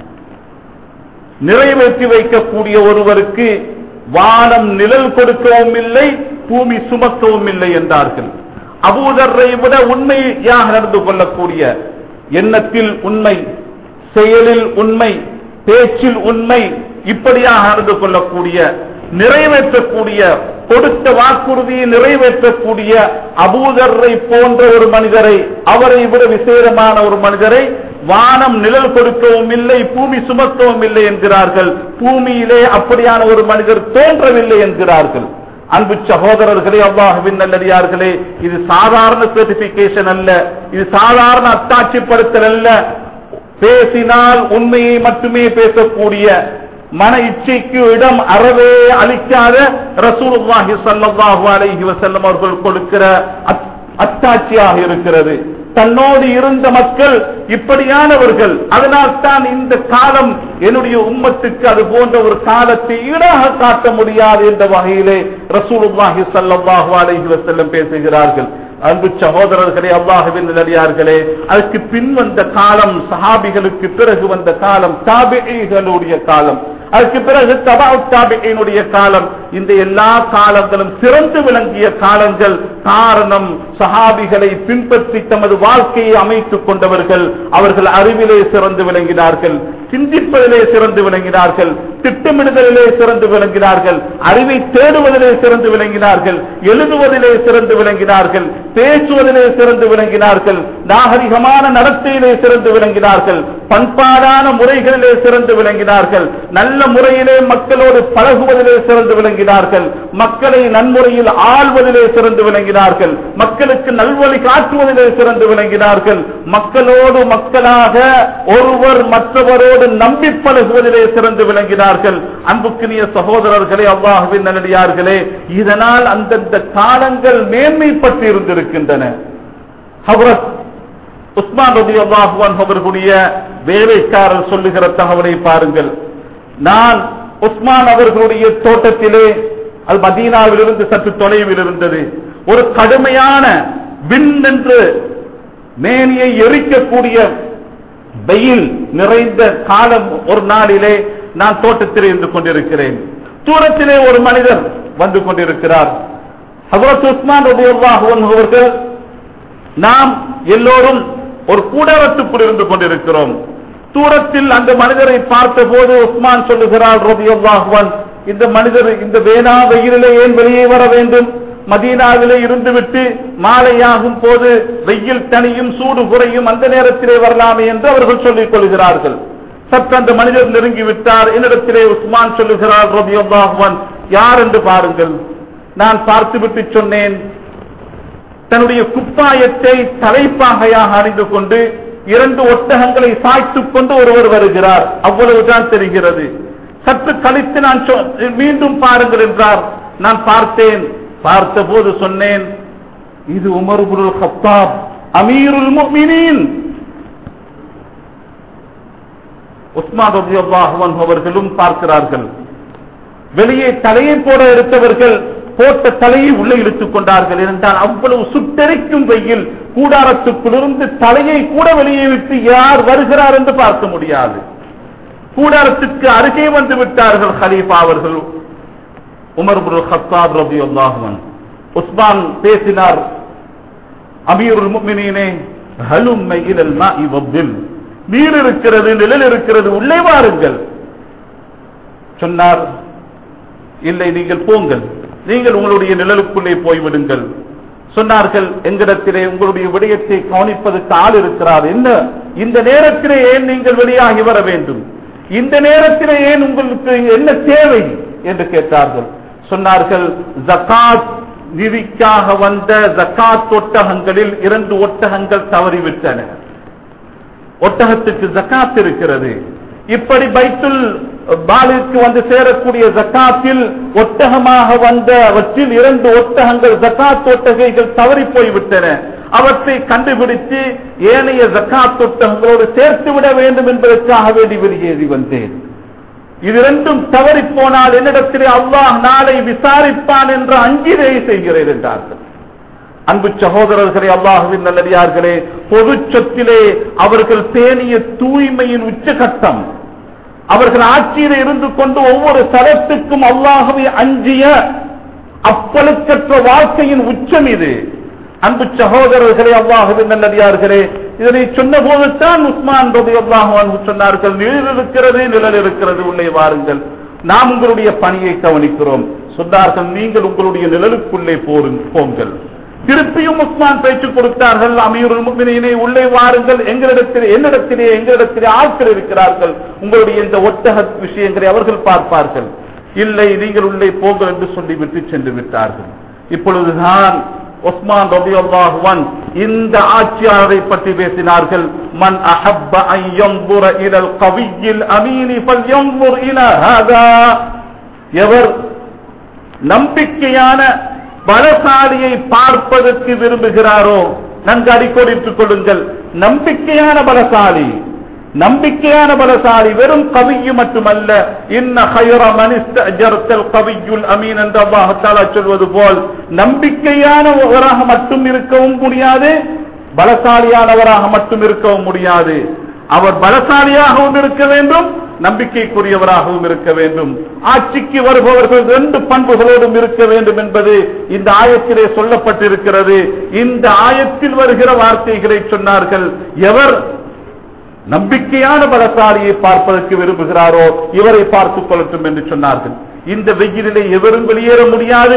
Speaker 1: நிறைவேற்றி வைக்கக்கூடிய ஒருவருக்கு வானம் நிழல் கொடுக்கவும் இல்லை பூமி சுமக்கவும் இல்லை என்றார்கள் அபூதர்ரை விட உண்மையாக நடந்து கொள்ளக்கூடிய எண்ணத்தில் உண்மை செயலில் உண்மை பேச்சில் உண்மை இப்படியாக நடந்து கொள்ளக்கூடிய நிறைவேற்றக்கூடிய கொடுத்த வாக்குறுதியை நிறைவேற்றக்கூடிய அபூதர்ரை போன்ற ஒரு மனிதரை அவரை விட விசேடமான ஒரு மனிதரை வானம் நிழல் கொடுக்கவும் இல்லை பூமி சுமக்கவும் இல்லை என்கிறார்கள் பூமியிலே அப்படியான ஒரு மனிதர் தோன்றவில்லை என்கிறார்கள் அன்பு சகோதரர்களே அல்லாஹுவின் நல்லடியார்களே இது சாதாரண சர்டிபிகேஷன் அல்ல இது சாதாரண அத்தாட்சிப்படுத்தல் அல்ல பேசினால் உண்மையை மட்டுமே பேசக்கூடிய மன இச்சைக்கு இடம் அறவே அளிக்காத ரசூலுல்லாஹி ஸல்லல்லாஹு அலைஹி வஸல்லம் அவர்கள் கொடுக்கிற அத்- அத்தாட்சியாக இருக்கிறது தன்னோடு இருந்த மக்கள் இப்படியானவர்கள் அதனால் தான் இந்த காலம் என்னுடைய உம்மத்துக்கு அது போன்ற ஒரு காலத்தை ஈடாக காட்ட முடியாது என்ற வகையிலே ரசூலுல்லாஹி ஸல்லல்லாஹு அலைஹி வஸல்லம் பேசுகிறார்கள் அன்பு சகோதரர்களே அல்லாஹுவின் நல்லடியார்களே அதுக்கு பின் வந்த காலம் சஹாபிகளுக்கு பிறகு வந்த காலம் தாபிகளுடைய காலம் அதுக்கு பிறகு தபா தாபியினுடைய காலம் இந்த எல்லா காலங்களும் சிறந்து விளங்கிய காலங்கள் காரணம் சஹாபிகளை பின்பற்றி தமது வாழ்க்கையை அமைத்துக் கொண்டவர்கள் அவர்கள் அறிவிலே சிறந்து விளங்கினார்கள் சிந்திப்பதிலே சிறந்து விளங்கினார்கள் திட்டமிடுதலிலே சிறந்து விளங்கினார்கள் அறிவை தேடுவதிலே சிறந்து விளங்கினார்கள் எழுதுவதிலே சிறந்து விளங்கினார்கள் பேசுவதிலே சிறந்து விளங்கினார்கள் நாகரிகமான நடத்தையிலே சிறந்து விளங்கினார்கள் பண்பாடான முறைகளிலே சிறந்து விளங்கினார்கள் நல்ல முறையிலே மக்களோடு பழகுவதிலே சிறந்து விளங்கினார்கள் மக்களை நன்முறையில் ஆள்வதிலே சிறந்து விளங்கினார்கள் மக்களுக்கு நல்வழி காட்டுவதிலே சிறந்து விளங்கினார்கள் மக்களோடு மக்களாக ஒருவர் மற்றவரோடு நம்பி பழகுவதிலே சிறந்து விளங்கினார்கள் அன்புக்குரிய சகோதரர்களே அல்லாஹுவின் நல்லடியார்களே இதனால் அந்தந்த காலங்கள் மேன்மைப்பட்டு இருந்திருக்கின்றன ஹவரத் உஸ்மான் ரபி அல்லாஹுவான் அவர்களுடைய வேலைக்காரர் சொல்லுகிற தகவலை பாருங்கள் நான் உஸ்மான் அவர்களுடைய தோட்டத்திலே அது மதீனாவிலிருந்து சற்று தொலைவில் இருந்தது ஒரு கடுமையான விண் என்று மேனியை எரிக்கக்கூடிய வெயில் நிறைந்த காலம் ஒரு நாளிலே நான் தோட்டத்திலே இருந்து கொண்டிருக்கிறேன் தூரத்திலே ஒரு மனிதர் வந்து கொண்டிருக்கிறார் ஹசரத் உஸ்மான் ரபி அல்லாஹுவன் அவர்கள் நாம் எல்லோரும் ஒரு கூடாரத்துக்குள் இருந்து கொண்டிருக்கிறோம் தூரத்தில் அந்த மனிதரை பார்த்த போது உஸ்மான் சொல்லுகிறார் ரபியுல்லாஹுவன் இந்த மனிதர் இந்த வேணா வெயிலிலே ஏன் வெளியே வர வேண்டும் மதீனாவிலே இருந்துவிட்டு மாலையாகும் போது வெயில் தனியும் சூடு குறையும் அந்த நேரத்திலே வரலாமே என்று அவர்கள் சொல்லிக் கொள்கிறார்கள் சற்று அந்த மனிதர் நெருங்கி விட்டார் என்னிடத்திலே உஸ்மான் சொல்லுகிறார் ரபியுல்லாஹுவன் யார் என்று பாருங்கள் நான் பார்த்துவிட்டு சொன்னேன் தன்னுடைய குப்பாயத்தை தலைப்பாகையாக அணிந்து கொண்டு இரண்டு ஒட்டகங்களை சாய்த்துக் கொண்டு ஒருவர் வருகிறார் அவ்வளவுதான் தெரிகிறது சற்று கழித்து நான் சொ- மீண்டும் பாருங்கள் என்றார் நான் பார்த்தேன் பார்த்தபோது சொன்னேன் இது உமர் புருல் கத்தாப் அமீருல் முஃமினீன் உஸ்மான் ரலியல்லாஹு அன்ஹு அவர்களும் பார்க்கிறார்கள் வெளியே தலையை போட எடுத்தவர்கள் போட்ட தலையை உள்ளே இழுத்துக் கொண்டார்கள் என்றால் அவ்வளவு சுட்டெரிக்கும் வெயில் கூடாரத்துக்குள்ளிருந்து தலையை கூட வெளியே விட்டு யார் வருகிறார் என்று பார்க்க முடியாது கூடாரத்துக்கு அருகே வந்து விட்டார்கள் ஹலீஃபா அவர்கள் உமர் புல் ஹத்தாப் ரபி அல்லாஹுவன் உஸ்மான் பேசினார் அமீருல் முஃமினீனே ஹலும் இலல் மாஇ வப்பில் நீர் இருக்கிறது நிழல் இருக்கிறது உள்ளே வாருங்கள் சொன்னார் இல்லை நீங்கள் போங்கள் நீங்கள் உங்களுடைய நிழலுக்குள்ளே போய்விடுங்கள் சொன்னார்கள் எங்களிடத்திலே உங்களுடைய விடயத்தை கவனிப்பதற்கு ஆள் இருக்கிறார் என்ன இந்த நேரத்திலே ஏன் நீங்கள் வெளியாகி வர வேண்டும் இந்த நேரத்திலே ஏன் உங்களுக்கு என்ன தேவை என்று கேட்டார்கள் சொன்னார்கள் ஜகாத் நிதிக்காக வந்த ஜகாத் ஒட்டகங்களில் இரண்டு ஒட்டகங்கள் தவறிவிட்டன ஒட்டகத்துக்கு ஜக்காத் இருக்கிறது இப்படி பைத்துல் பாலிற்கு வந்து சேரக்கூடிய ஜக்காத்தில் ஒட்டகமாக வந்தவற்றில் இரண்டு ஒட்டகங்கள் ஜக்காத் ஒட்டகைகள் தவறி போய்விட்டன அவற்றை கண்டுபிடித்து ஏனைய ஜக்காத் ஒட்டகங்களோடு சேர்த்து விட வேண்டும் என்பதற்காக வேண்டி வெளியேறி வந்தேன் இது இரண்டும் தவறி போனால் என்னிடத்திலே அல்லாஹ் நாளை விசாரிப்பான் என்ற அஞ்சிரை செய்கிறேன் என்றார்கள் அன்பு சகோதரர்களே அல்லாஹுவின் நல்லடியார்களே பொது சொத்திலே அவர்கள் பேணிய தூய்மையின் உச்சகட்டம் அவர்கள் ஆட்சியில் இருந்து கொண்டு ஒவ்வொரு தரத்துக்கும் அல்லாஹுவை அஞ்சிய அப்பழுக்கற்ற வாழ்க்கையின் உச்சம் இது அன்பு சகோதரர்களே அல்லாஹுவின் நல்லடியார்களே இதனை சொன்ன போதுதான் உஸ்மான் ரபி அல்லாஹு சொன்னார்கள் நிழல் இருக்கிறது நிழல் இருக்கிறது உள்ளே வாருங்கள் நாம் உங்களுடைய பணியை கவனிக்கிறோம் சொன்னார்கள் நீங்கள் உங்களுடைய நிழலுக்குள்ளே போருங்- போங்கள் திருப்பியும் உஸ்மான் பேச்சு கொடுத்தார்கள் அமீருல் முஃமினீனே உள்ளே வாருங்கள் எங்களிடத்திலே என்னிடத்திலே எங்களிடத்திலே ஆட்கள் இருக்கிறார்கள் உங்களுடைய இந்த ஒட்டக விஷயங்களை அவர்கள் பார்ப்பார்கள் இல்லை நீங்கள் உள்ளே போங்கள் என்று சொல்லிவிட்டு சென்று விட்டார்கள் இப்பொழுதுதான் உஸ்மான் ரபி அல்லாஹுவன் இந்த ஆட்சியாளரை பற்றி பேசினார்கள் மன் அஹப்ப அன் யன்ظுர இலல் கவியில் அமீனி ஃபல்யன்ظுர் இலா ஹாதா எவர் நம்பிக்கையான பலசாலியை பார்ப்பதற்கு விரும்புகிறாரோ நன்கு அடிக்கோடிட்டுக் கொள்ளுங்கள் நம்பிக்கையான பலசாலி நம்பிக்கையான பலசாலி வெறும் கவியும் மட்டுமல்ல இன்ன ஹைர மனிஸ்தல் கவியுல் அமீன் என்று அல்லாஹாலா சொல்வது போல் நம்பிக்கையானவராக மட்டும் இருக்கவும் முடியாது பலசாலியானவராக மட்டும் இருக்கவும் முடியாது அவர் பலசாலியாகவும் இருக்க வேண்டும் நம்பிக்கைக்குரியவராகவும் இருக்க வேண்டும் ஆட்சிக்கு வருபவர்கள் ரெண்டு பண்புகளோடும் இருக்க வேண்டும் என்பது இந்த ஆயத்திலே சொல்லப்பட்டிருக்கிறது இந்த ஆயத்தில் வருகிற வார்த்தைகளை சொன்னார்கள் எவர் நம்பிக்கையான பலசாலியை பார்ப்பதற்கு விரும்புகிறாரோ இவரை பார்த்துக் கொள்ளட்டும் என்று சொன்னார்கள் இந்த வெயிலிலே எவரும் வெளியேற முடியாது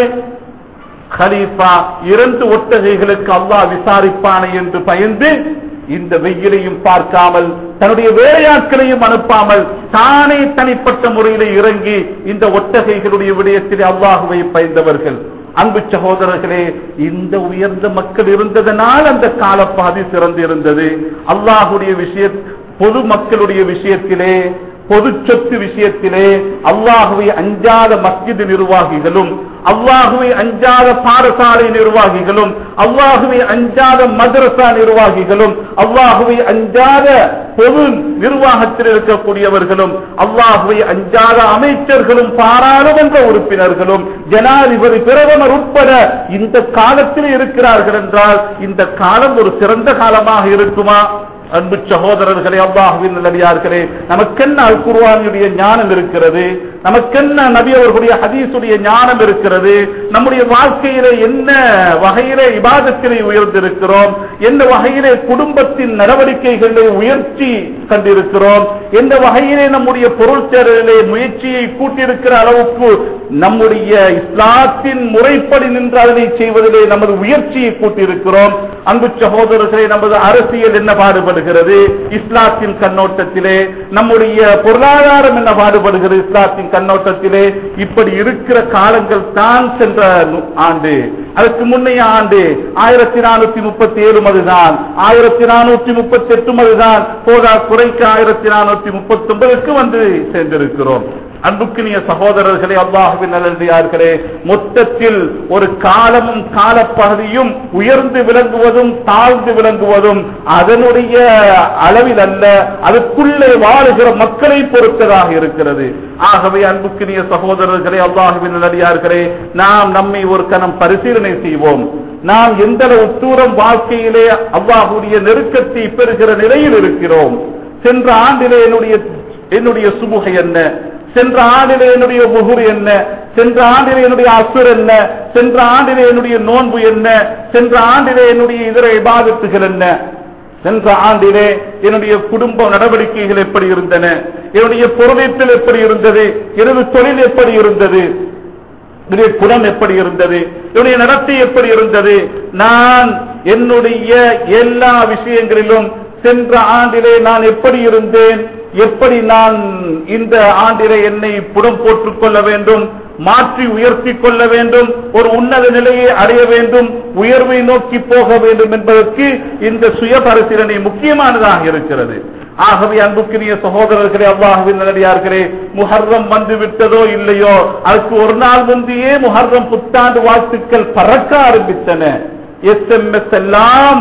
Speaker 1: ஹலீஃபா இரண்டு ஒட்டகைகளுக்கு அல்லாஹ் விசாரிப்பானே என்று பயந்து இந்த வெயிலையும் பார்க்காமல் தன்னுடைய வேலையாட்களையும் அனுப்பாமல் தானே தனிப்பட்ட முறையிலே இறங்கி இந்த ஒட்டகைகளுடைய விடயத்தில் அல்லாஹுவை பயந்தவர்கள் அன்பு சகோதரர்களே இந்த உயர்ந்த மக்கள் இருந்ததனால் அந்த காலப்பாதி சிறந்து இருந்தது அல்லாஹுடைய விஷய பொது மக்களுடைய விஷயத்திலே பொது சொத்து விஷயத்திலே அல்லாஹுவை அஞ்சாத மஸ்ஜித் நிர்வாகிகளும் அல்லாஹுவை அஞ்சாத பாடசாலை நிர்வாகிகளும் அல்லாஹுவை அஞ்சாத மதரசா நிர்வாகிகளும் அல்லாஹுவை அஞ்சாத பொது நிர்வாகத்தில் இருக்கக்கூடியவர்களும் அல்லாஹுவை அஞ்சாத அமைச்சர்களும் பாராளுமன்ற உறுப்பினர்களும் ஜனாதிபதி பிரதமர் உட்பட இந்த காலத்தில் இருக்கிறார்கள் என்றால் இந்த காலம் ஒரு சிறந்த காலமாக இருக்குமா அன்பு சகோதரர்களே அல்லாஹுவின் நல்லடியார்களே நமக்கென்ன அல் குர்வானுடைய ஞானம் இருக்கிறது நமக்கென்ன நபி அவர்களுடைய ஹதீசுடைய ஞானம் இருக்கிறது நம்முடைய வாழ்க்கையிலே என்ன வகையிலே இபாதத்திலே உயர்ந்திருக்கிறோம் என்ன வகையிலே குடும்பத்தின் நடவடிக்கைகளிலே உயர்ச்சி கண்டிருக்கிறோம் எந்த வகையிலே நம்முடைய பொருள் தேடலிலே முயற்சியை கூட்டியிருக்கிற அளவுக்கு நம்முடைய இஸ்லாத்தின் முறைப்படி நின்று அதனை செய்வதிலே நமது உயர்ச்சியை கூட்டியிருக்கிறோம் அன்பு சகோதரர்களே நமது அரசியல் என்ன பாடுபடுகிறது இஸ்லாத்தின் கண்ணோட்டத்திலே நம்முடைய பொருளாதாரம் என்ன பாடுபடுகிறது இஸ்லாத்தின் கண்ணோட்டத்திலே இப்படி இருக்கிற காலங்கள் தான் சென்ற நு- ஆண்டு அதற்கு முன்னைய ஆண்டு ஆயிரத்தி நானூத்தி முப்பத்தி ஏழு அதுதான் ஆயிரத்தி நானூத்தி முப்பத்தி எட்டு அதுதான் போதா குறைக்கு ஆயிரத்தி நானூத்தி முப்பத்தி ஒன்பதுக்கு வந்து சேர்ந்திருக்கிறோம் அன்புக்குரிய சகோதரர்களே அல்லாஹுவின் நல்லடியார்களே மொத்தத்தில் ஒரு காலமும் காலப்பகுதியும் உயர்ந்து விளங்குவதும் தாழ்ந்து விளங்குவதும் அதனுடைய அளவில் அல்ல அதுக்குள்ளே வாழுகிற மக்களை பொறுத்ததாக இருக்கிறது ஆகவே அன்புக்குரிய சகோதரர்களே அல்லாஹுவின் நல்லடியார்களே நாம் நம்மை ஒரு கணம் பரிசீலனை செய்வோம் நாம் எந்த அளவு தூரம் வாழ்க்கையிலே அல்லாஹுடைய நெருக்கத்தை பெறுகிற நிலையில் இருக்கிறோம் சென்ற ஆண்டிலே என்னுடைய என்னுடைய சுமுகை என்ன சென்ற ஆண்டிலே என்னுடைய முகுர் என்ன சென்ற ஆண்டிலே என்னுடைய அசுர் என்ன சென்ற ஆண்டிலே என்னுடைய நோன்பு என்ன சென்ற ஆண்டிலே என்னுடைய இதர இபாதத்துகள் என்ன சென்ற ஆண்டிலே என்னுடைய குடும்ப நடவடிக்கைகள் எப்படி இருந்தன என்னுடைய பொருளீட்டல் எப்படி இருந்தது எனது தொழில் எப்படி இருந்தது என்னுடைய குணம் எப்படி இருந்தது என்னுடைய நடத்தை எப்படி இருந்தது நான் என்னுடைய எல்லா விஷயங்களிலும் சென்ற ஆண்டிலே நான் எப்படி இருந்தேன் எப்படி நான் இந்த ஆண்டிலே என்னை புடம் போட்டுக் கொள்ள வேண்டும் மாற்றி உயர்த்தி கொள்ள வேண்டும் ஒரு உன்னத நிலையை அடைய வேண்டும் உயர்வை நோக்கி போக வேண்டும் என்பதற்கு இந்த சுய பரிசீலனை முக்கியமானதாக இருக்கிறது ஆகவே அன்புக்குரிய சகோதரர்களே அல்லாஹுவின் நல்லடியார்களே முஹர்ரம் வந்து விட்டதோ இல்லையோ அதுக்கு ஒரு நாள் முந்தையே முஹர்ரம் புத்தாண்டு வாழ்த்துக்கள் பறக்க ஆரம்பித்தன எஸ்எம்எஸ் எல்லாம்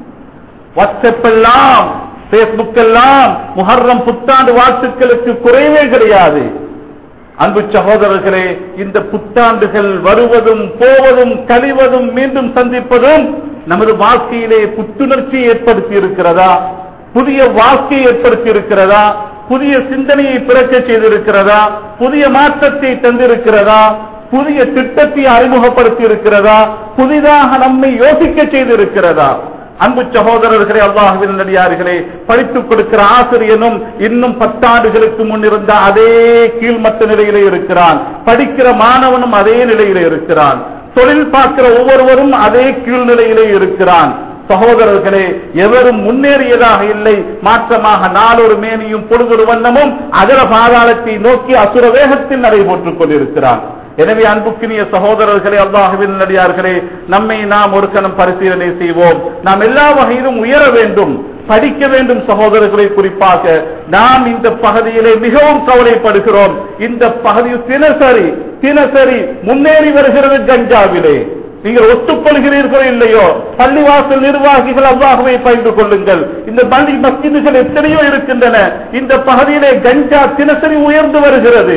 Speaker 1: வாட்ஸ்அப் எல்லாம் பேஸ்புக் எல்லாம் முஹர்ரம் புத்தாண்டு வாழ்த்துக்களுக்கு குறைவே கிடையாது அன்பு சகோதரர்களே இந்த புத்தாண்டுகள் வருவதும் போவதும் கழிவதும் மீண்டும் சந்திப்பதும் நமது வாழ்க்கையிலே புத்துணர்ச்சி ஏற்படுத்தி இருக்கிறதா புதிய வாழ்க்கையை ஏற்படுத்தி இருக்கிறதா புதிய சிந்தனையை பிறக்க செய்திருக்கிறதா புதிய மாற்றத்தை தந்திருக்கிறதா புதிய திட்டத்தை அறிமுகப்படுத்தி இருக்கிறதா புதிதாக நம்மை யோசிக்க செய்திருக்கிறதா அன்பு சகோதரர்களே அல்லாஹுவின் நடிகார்களே படித்துக் கொடுக்கிற ஆசிரியனும் இன்னும் பத்தாண்டுகளுக்கு முன் இருந்த அதே கீழ்மட்ட நிலையிலே இருக்கிறான் படிக்கிற மாணவனும் அதே நிலையிலே இருக்கிறான் தொழில் பார்க்கிற ஒவ்வொருவரும் அதே கீழ்நிலையிலே இருக்கிறான் சகோதரர்களே எவரும் முன்னேறியதாக இல்லை மாற்றமாக நாளொரு மேனியும் பொழுதொரு வண்ணமும் அகல பாதாளத்தை நோக்கி அசுர வேகத்தில் நடைபோட்டுக் கொண்டிருக்கிறான் எனவே அன்புக்கினிய சகோதரர்களே அல்லாஹுவின் நடிகார்களே நம்மை நாம் ஒரு கணம் பரிசீலனை செய்வோம் நாம் எல்லா வகையிலும் உயர வேண்டும் படிக்க வேண்டும் சகோதரர்களை குறிப்பாக நாம் இந்த பகுதியிலே மிகவும் கவலைப்படுகிறோம் இந்த பகுதி தினசரி தினசரி முன்னேறி வருகிறது கஞ்சாவிலே நீங்கள் ஒத்துக்கொள்கிறீர்களோ இல்லையோ பள்ளிவாசல் நிர்வாகிகள் அல்லாஹுவை பயின்று கொள்ளுங்கள் இந்த பள்ளி மஸ்ஜிதுகள் எத்தனையோ இருக்கின்றன இந்த பகுதியிலே கஞ்சா தினசரி உயர்ந்து வருகிறது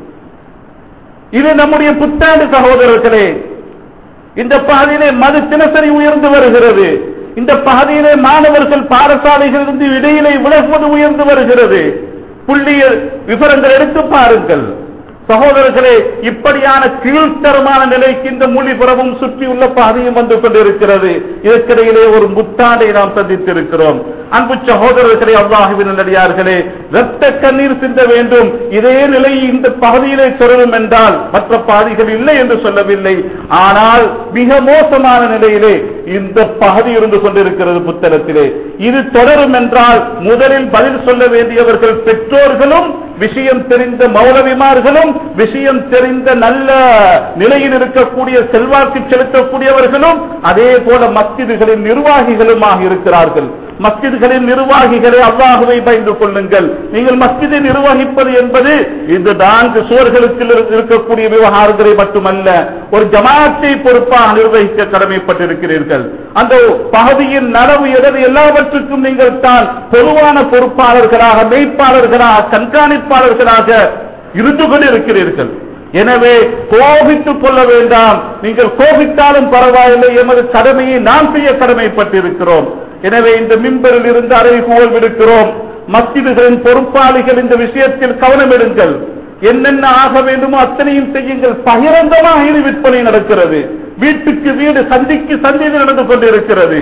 Speaker 1: இது நம்முடைய புத்தாண்டு சகோதரர்களே இந்த பகுதியிலே மது தினசரி உயர்ந்து வருகிறது இந்த பகுதியிலே மாணவர்கள் பாடசாலைகளிலிருந்து இடையிலே விலகுவது உயர்ந்து வருகிறது புள்ளியல் விவரங்கள் எடுத்து பாருங்கள் சகோதரர்களே இப்படியான கீழ்த்தரமான நிலைக்கு இந்த மொழிபுறமும் சுற்றியுள்ள பாதையும் வந்து கொண்டிருக்கிறது இதற்கிடையிலே ஒரு முத்தாண்டை நாம் சந்தித்திருக்கிறோம் அன்பு சகோதரர்களே அல்லாஹுவின் நல்லடியார்களே இரத்த கண்ணீர் சிந்த வேண்டும் இதே நிலை இந்த பகுதியிலே தொடரும் என்றால் மற்ற பாதைகள் இல்லை என்று சொல்லவில்லை ஆனால் மிக மோசமான நிலையிலே இந்த பகுதி இருந்து கொண்டிருக்கிறது புத்தகத்திலே இது தொடரும் என்றால் முதலில் பதில் சொல்ல வேண்டியவர்கள் பெற்றோர்களும் விஷயம் தெரிந்த மௌலவிமார்களும் விஷயம் தெரிந்த நல்ல நிலையில் இருக்கக்கூடிய செல்வாக்கு செலுத்தக்கூடியவர்களும் அதே போல மஸ்ஜிதுகளின் நிர்வாகிகளுமாக இருக்கிறார்கள் மஸ்ஜிதுகளின் நிர்வாகிகளை அல்லாஹுவை பயந்து கொள்ளுங்கள் நீங்கள் மஸ்ஜிதை நிர்வகிப்பது என்பது இந்த நான்கு சுவர்களுக்கு இருக்கக்கூடிய விவகாரங்களை மட்டுமல்ல ஒரு ஜமாத்தை பொறுப்பாக நிர்வகிக்க கடமைப்பட்டிருக்கிறீர்கள் அந்த பகுதியின் நனவு எதது எல்லாவற்றுக்கும் நீங்கள் தான் பொதுவான பொறுப்பாளர்களாக மெய்ப்பாளர்களாக கண்காணிப்பாளர்களாக இருந்து கொண்டிருக்கிறீர்கள் எனவே கோபித்துக் கொள்ள வேண்டாம் நீங்கள் கோபித்தாலும் பரவாயில்லை எமது கடமையை நாம் செய்ய கடமைப்பட்டிருக்கிறோம் எனவே இந்த மிம்பரில் இருந்து அறைகூவல் விடுக்கிறோம் மஸ்ஜிதுகளின் பொறுப்பாளிகள் இந்த விஷயத்தில் கவனம் எடுங்கள் என்னென்ன ஆக வேண்டுமோ அத்தனையும் செய்யுங்கள் பகிரங்கமாக இது விற்பனை நடக்கிறது வீட்டுக்கு வீடு சந்திக்கு சந்தி நடந்து கொண்டிருக்கிறது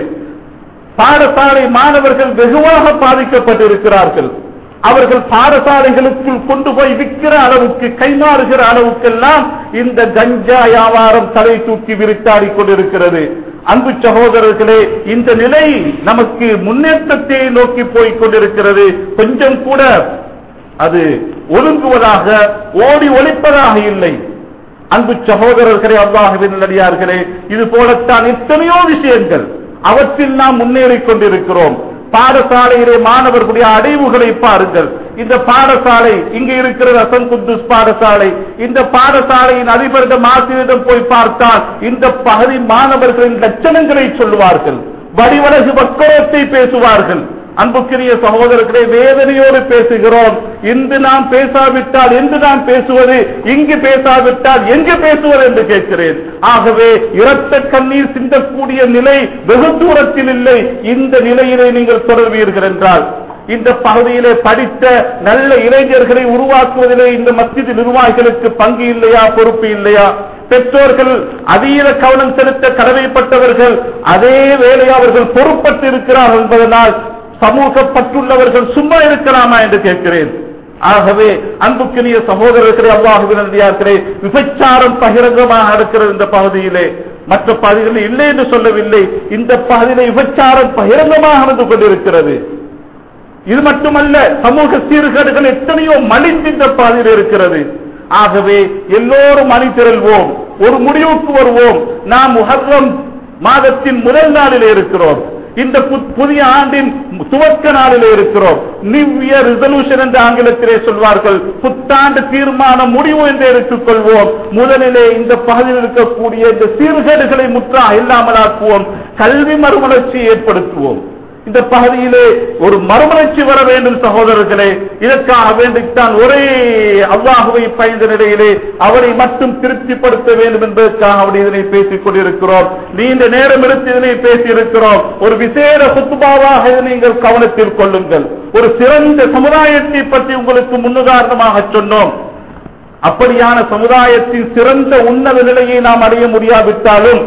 Speaker 1: பாடசாலை மாணவர்கள் வெகுவாக பாதிக்கப்பட்டிருக்கிறார்கள் அவர்கள் பாடசாலைகளுக்குள் கொண்டு போய் விற்கிற அளவுக்கு கைமாறுகிற அளவுக்கெல்லாம் இந்த கஞ்சா வியாபாரம் தலை தூக்கி விரித்தாடி கொண்டிருக்கிறது அன்பு சகோதரர்களே இந்த நிலை நமக்கு முன்னேற்றத்தை நோக்கி போய் கொண்டிருக்கிறது கொஞ்சம் கூட அது ஒதுங்குவதாக ஓடி ஒழிப்பதாக இல்லை அன்பு சகோதரர்களே அல்லாஹுவின் நல்லடியார்களே இது போலத்தான் எத்தனையோ விஷயங்கள் அவற்றில் நாம் முன்னேறிக் கொண்டிருக்கிறோம் பாடசாலையிலே மாணவர்களுடைய அடைவுகளை பாருங்கள் இந்த பாடசாலை இங்க இருக்கிற ரசன் குத்துஸ் பாடசாலை இந்த பாடசாலையின் அதிபரிடம் ஆசிரியரிடம் போய் பார்த்தால் இந்த பகுதி மாணவர்களின் லட்சணங்களை சொல்லுவார்கள் வடிவழகு வக்கரத்தை பேசுவார்கள் அன்புக்குரிய சகோதரர்களே வேதனையோடு பேசுகிறோம் இன்று நாம் பேசாவிட்டால் என்று நாம் பேசுவது இங்கு பேசாவிட்டால் எங்கு பேசுவது என்று கேட்கிறேன் ஆகவே இரத்த கண்ணீர் சிந்தக்கூடிய நிலை வெகு தூரத்தில் இல்லை இந்த நிலையிலே நீங்கள் தொடர்வீர்கள் என்றால் இந்த பகுதியிலே படித்த நல்ல இளைஞர்களை உருவாக்குவதிலே இந்த மத்திய நிர்வாகிகளுக்கு பங்கு இல்லையா பொறுப்பு இல்லையா பெற்றோர்கள் அதீத கவனம் செலுத்த கடமைப்பட்டவர்கள் அதே வேலை அவர்கள் பொறுப்பட்டு இருக்கிறார்கள் என்பதனால் சமூக பற்றுள்ளவர்கள் சும்மா இருக்கலாமா என்று கேட்கிறேன் ஆகவே அன்புக்குரிய சகோதரர்களே அல்லாஹுவினர்களே விபச்சாரம் பகிரங்கமாக நடக்கிறது இந்த பகுதியிலே மற்ற பகுதிகளில் இல்லை என்று சொல்லவில்லை இந்த பகுதியிலே விபச்சாரம் பகிரங்கமாக நடந்து கொண்டிருக்கிறது இது மட்டுமல்ல சமூக சீர்கேடுகள் எத்தனையோ மலிந்து இந்த பாதையில் இருக்கிறது ஆகவே எல்லோரும் அணி திரள்வோம் ஒரு முடிவுக்கு வருவோம் நாம் முஹர்ரம் மாதத்தின் முதல் நாளில் இருக்கிறோம் இந்த பு- புதிய ஆண்டின் துவக்க நாளில் இருக்கிறோம் நியூ இயர் ரிசல்யூஷன் என்று ஆங்கிலத்திலே சொல்வார்கள் புத்தாண்டு தீர்மான முடிவு என்று எடுத்துக்கொள்வோம் முதலிலே இந்த பகுதியில் இருக்கக்கூடிய இந்த சீர்கேடுகளை முற்றாக இல்லாமலாக்குவோம் கல்வி மறுமலர்ச்சியை ஏற்படுத்துவோம் இந்த பகுதியிலே ஒரு மறுமலர்ச்சி வர வேண்டும் சகோதரர்களே இதற்காக வேண்டித்தான் ஒரே அல்லாஹுவை பயந்த நிலையிலே அவரை மட்டும் திருப்திப்படுத்த வேண்டும் என்பதற்காக அவர் இதனை பேசிக் கொண்டிருக்கிறோம் நீண்ட நேரம் எடுத்து இதனை பேசியிருக்கிறோம் ஒரு விசேட குத்துபாவாக இதை நீங்கள் கவனத்தில் கொள்ளுங்கள் ஒரு சிறந்த சமுதாயத்தை பற்றி உங்களுக்கு முன்னுதாரணமாக சொன்னோம் அப்படியான சமுதாயத்தின் சிறந்த உன்னத நிலையை நாம் அடைய முடியாவிட்டாலும்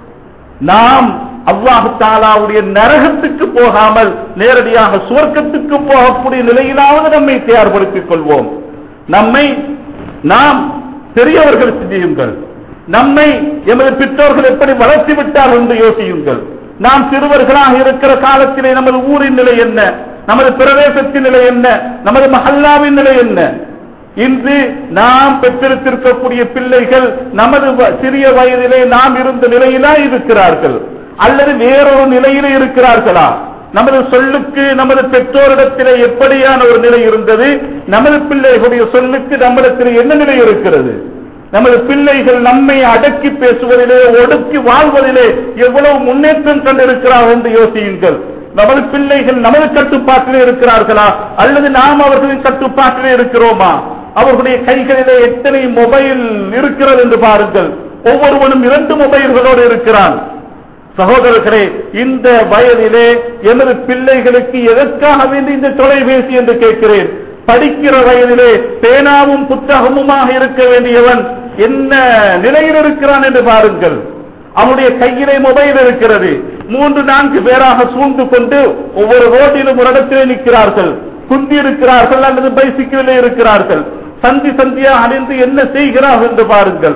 Speaker 1: நாம் அல்லாஹு தாலாவுடைய நரகத்துக்கு போகாமல் நேரடியாக சுவர்க்கத்துக்கு போகக்கூடிய நிலையிலாவது நம்மை தயார்படுத்திக் கொள்வோம் நம்மை நாம் பெரியவர்கள் சிந்தியுங்கள் நம்மை எமது பெற்றோர்கள் எப்படி வளர்த்தி விட்டார்கள் என்று யோசியுங்கள் நாம் சிறுவர்களாக இருக்கிற காலத்திலே நமது ஊரின் நிலை என்ன நமது பிரதேசத்தின் நிலை என்ன நமது மஹல்லாவின் நிலை என்ன இன்று நாம் பெற்றிருக்கக்கூடிய பிள்ளைகள் நமது வ- சிறிய வயதிலே நாம் இருந்த நிலையிலா இருக்கிறார்கள் அல்லது வேறொரு நிலையிலே இருக்கிறார்களா நமது சொல்லுக்கு நமது பெற்றோரிடத்திலே எப்படியான ஒரு நிலை இருந்தது நமது பிள்ளைகளுடைய சொல்லுக்கு நம்மிடத்திலே என்ன நிலை இருக்கிறது நமது பிள்ளைகள் நம்மை அடக்கி பேசுவதிலே ஒடுக்கி வாழ்வதிலே எவ்வளவு முன்னேற்றம் கண்டிருக்கிறார்கள் என்று யோசியுங்கள் நமது பிள்ளைகள் நமது கட்டுப்பாட்டிலே இருக்கிறார்களா அல்லது நாம் அவர்களின் கட்டுப்பாட்டிலே இருக்கிறோமா அவர்களுடைய கைகளிலே எத்தனை மொபைல் இருக்கிறது என்று பாருங்கள் ஒவ்வொருவனும் இரண்டு மொபைல்களோடு இருக்கிறான் சகோதரர்களே இந்த வயதிலே எனது பிள்ளைகளுக்கு எதற்காக வேண்டி இந்த தொலைபேசி என்று கேட்கிறேன் படிக்கிற வயதிலே பேனாவும் புத்தகமுமாக இருக்க வேண்டியவன் என்ன நிலையில் இருக்கிறான் என்று பாருங்கள் அவனுடைய கையிலே மொபைல் இருக்கிறது மூன்று நான்கு பேராக சூழ்ந்து கொண்டு ஒவ்வொரு ரோட்டிலும் ஒரு இடத்திலே நிற்கிறார்கள் குந்தி இருக்கிறார்கள் அல்லது பைசிக்கிலே இருக்கிறார்கள் சந்தி சந்தியாக அணிந்து என்ன செய்கிறார்கள் என்று பாருங்கள்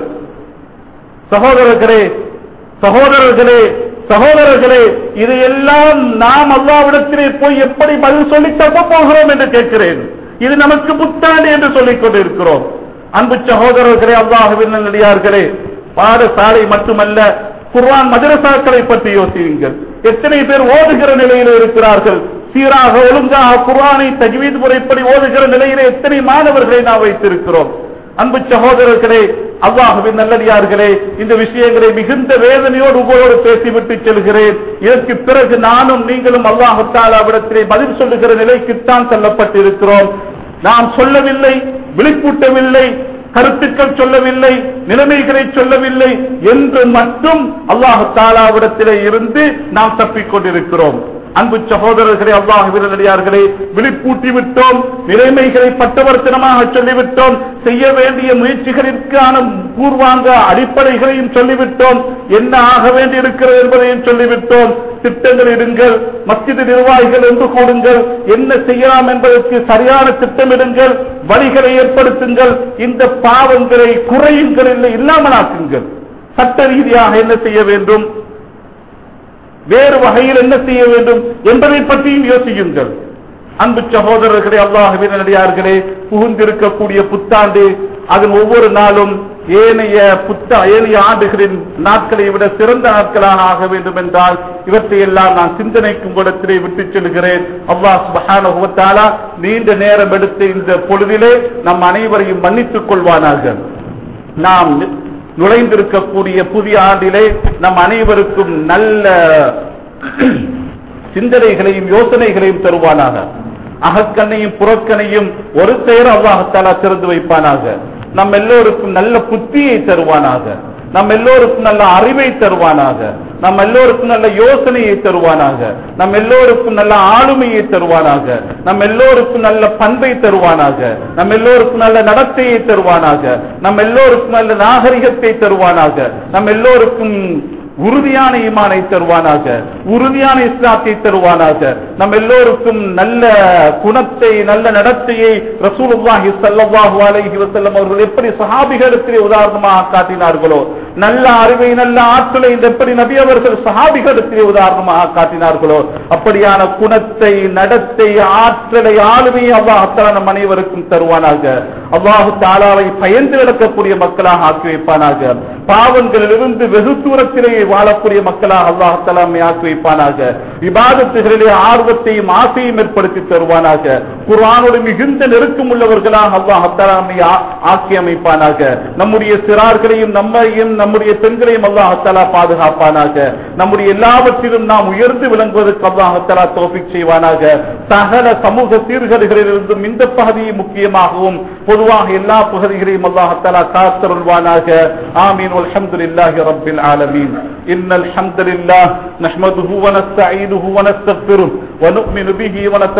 Speaker 1: சகோதரர்களே சகோதரர்களே சகோதரர்களே இதையெல்லாம் நாம் அல்லாவிடத்திலே போய் எப்படி பதில் சொல்லி தப்ப போகிறோம் என்று கேட்கிறேன் இது நமக்கு புத்தாண்டு என்று சொல்லிக் கொண்டிருக்கிறோம் அன்பு சகோதரர்களே அல்லாஹுவின் நல்லடியார்களே பாடசாலை மட்டுமல்ல குர்ஆன் மதரசாக்களை பற்றி யோசியுங்கள் எத்தனை பேர் ஓதுகிற நிலையில் இருக்கிறார்கள் சீராக ஒழுங்காக குர்ஆனை தஜ்வீத் முறைப்படி ஓதுகிற நிலையிலே எத்தனை மாணவர்களை நாம் வைத்திருக்கிறோம் அன்பு சகோதரர்களே அல்லாஹுவின் நல்லடியார்களே இந்த விஷயங்களை மிகுந்த வேதனையோடு உங்களோடு பேசிவிட்டு செல்கிறேன் இதற்கு பிறகு நானும் நீங்களும் அல்லாஹு தாலாவிடத்திலே பதில் சொல்லுகிற நிலைக்குத்தான் செல்லப்பட்டிருக்கிறோம் நாம் சொல்லவில்லை விழிப்பூட்டவில்லை கருத்துக்கள் சொல்லவில்லை நிலைமைகளை சொல்லவில்லை என்று மட்டும் அல்லாஹு தாலாவிடத்திலே இருந்து நாம் தப்பிக் கொண்டிருக்கிறோம் அன்பு சகோதரர்களே அல்லாஹுவினடியார்களே விழிப்பூட்டி விட்டோம் நிலைமைகளை பட்டவர்த்தனமாக சொல்லிவிட்டோம் செய்ய வேண்டிய முயற்சிகளிற்கான பூர்வாங்க அடிப்படைகளையும் சொல்லிவிட்டோம் என்ன ஆக வேண்டி இருக்கிறது என்பதையும் சொல்லிவிட்டோம் திட்டங்கள் இடுங்கள் மஸ்ஜிது நிர்வாகிகள் என்று கூடுங்கள் என்ன செய்யலாம் என்பதற்கு சரியான திட்டமிடுங்கள் வழிகளை ஏற்படுத்துங்கள் இந்த பாவங்களை குறையுங்கள் இல்லை இல்லாமலாக்குங்கள் சட்ட ரீதியாக என்ன செய்ய வேண்டும் வேறு வகையில் என்ன செய்ய வேண்டும் என்பதை பற்றியும் யோசியுங்கள் அன்பு சகோதரர்களே அல்லாஹுவின் நடிகார்களே புகுந்திருக்கக்கூடிய புத்தாண்டு அதன் ஒவ்வொரு நாளும் ஏனைய புத்த ஏனைய ஆண்டுகளின் நாட்களை விட சிறந்த நாட்களாக ஆக வேண்டும் என்றால் இவற்றை எல்லாம் நான் சிந்தனைக்கும் இடத்திலே விட்டுச் செல்கிறேன் அல்லாஹ் சுபஹானஹு வ தஆலா நீண்ட நேரம் எடுத்து இந்த பொழுதிலே நம் அனைவரையும் மன்னித்துக் கொள்வானாக நாம் நுழைந்திருக்கக்கூடிய புதிய ஆண்டிலே நம் அனைவருக்கும் நல்ல சிந்தனைகளையும் யோசனைகளையும் தருவானாக அகக்கண்ணையும் புறக்கணையும் ஒரு சேர அல்லாஹத்தாலா திறந்து வைப்பானாக நம் எல்லோருக்கும் நல்ல புத்தியை தருவானாக நம் எல்லோருக்கும் நல்ல அறிவை தருவானாக நம் எல்லோருக்கும் நல்ல யோசனையை தருவானாக நம் எல்லோருக்கும் நல்ல ஆளுமையை தருவானாக நம் எல்லோருக்கும் நல்ல பண்பை தருவானாக நம் எல்லோருக்கும் நல்ல நடத்தையை தருவானாக நம் எல்லோருக்கும் நல்ல நாகரிகத்தை தருவானாக நம் எல்லோருக்கும் உறுதியான ஈமானை தருவானாக உறுதியான இஸ்லாத்தை தருவானாக நம் எல்லோருக்கும் நல்ல குணத்தை நல்ல நடத்தையை ரசூலுல்லாஹி ஸல்லல்லாஹு அலைஹி வஸல்லம் அவர்கள் எப்படி சஹாபிகளிடத்திலே உதாரணமாக காட்டினார்களோ நல்ல அறிவை நல்ல ஆற்றலை இந்த எப்படி நபி அவர்கள் சஹாபிகளிடத்திலே உதாரணமாக காட்டினார்களோ அப்படியான குணத்தை நடத்தை ஆற்றலை ஆளுமையை அல்லாஹ் நம் அனைவருக்கும் தருவானாக அல்லாஹு தாலாவை பயந்து நடக்கக்கூடிய மக்களாக ஆக்கி வைப்பானாக பாவங்களிலிருந்து வெகு தூரத்திலே வாழக்கூடிய மக்களாக அல்லாஹ் தலாமை ஆக்கி வைப்பானாக விவாதத்துகளிலே ஆர்வத்தையும் ஆசையும் ஏற்படுத்தி தருவானாக குர்ஆனோடு மிகுந்த நெருக்கம் உள்ளவர்களாக அல்லாஹ் தலாமை ஆக்கி அமைப்பானாக நம்முடைய சிறார்களையும் நம்மையும் நம்முடைய பெண்களையும் அல்லாஹ் தலா பாதுகாப்பானாக நம்முடைய எல்லாவற்றிலும் நாம் உயர்ந்து விளங்குவதற்கு அல்லாஹ் தலா தோஃபிக் செய்வானாக சகல சமூக சீர்கேடுகளிலிருந்தும் இந்த பகுதியை முக்கியமாகவும் பொதுவாக எல்லா பகுதிகளையும் அல்லாஹ் தலா காத்தருள்வானாக ஆமீன் والحمد لله رب العالمين إن الحمد لله نحمده ونستعينه ونستغفره ونؤمن به ونت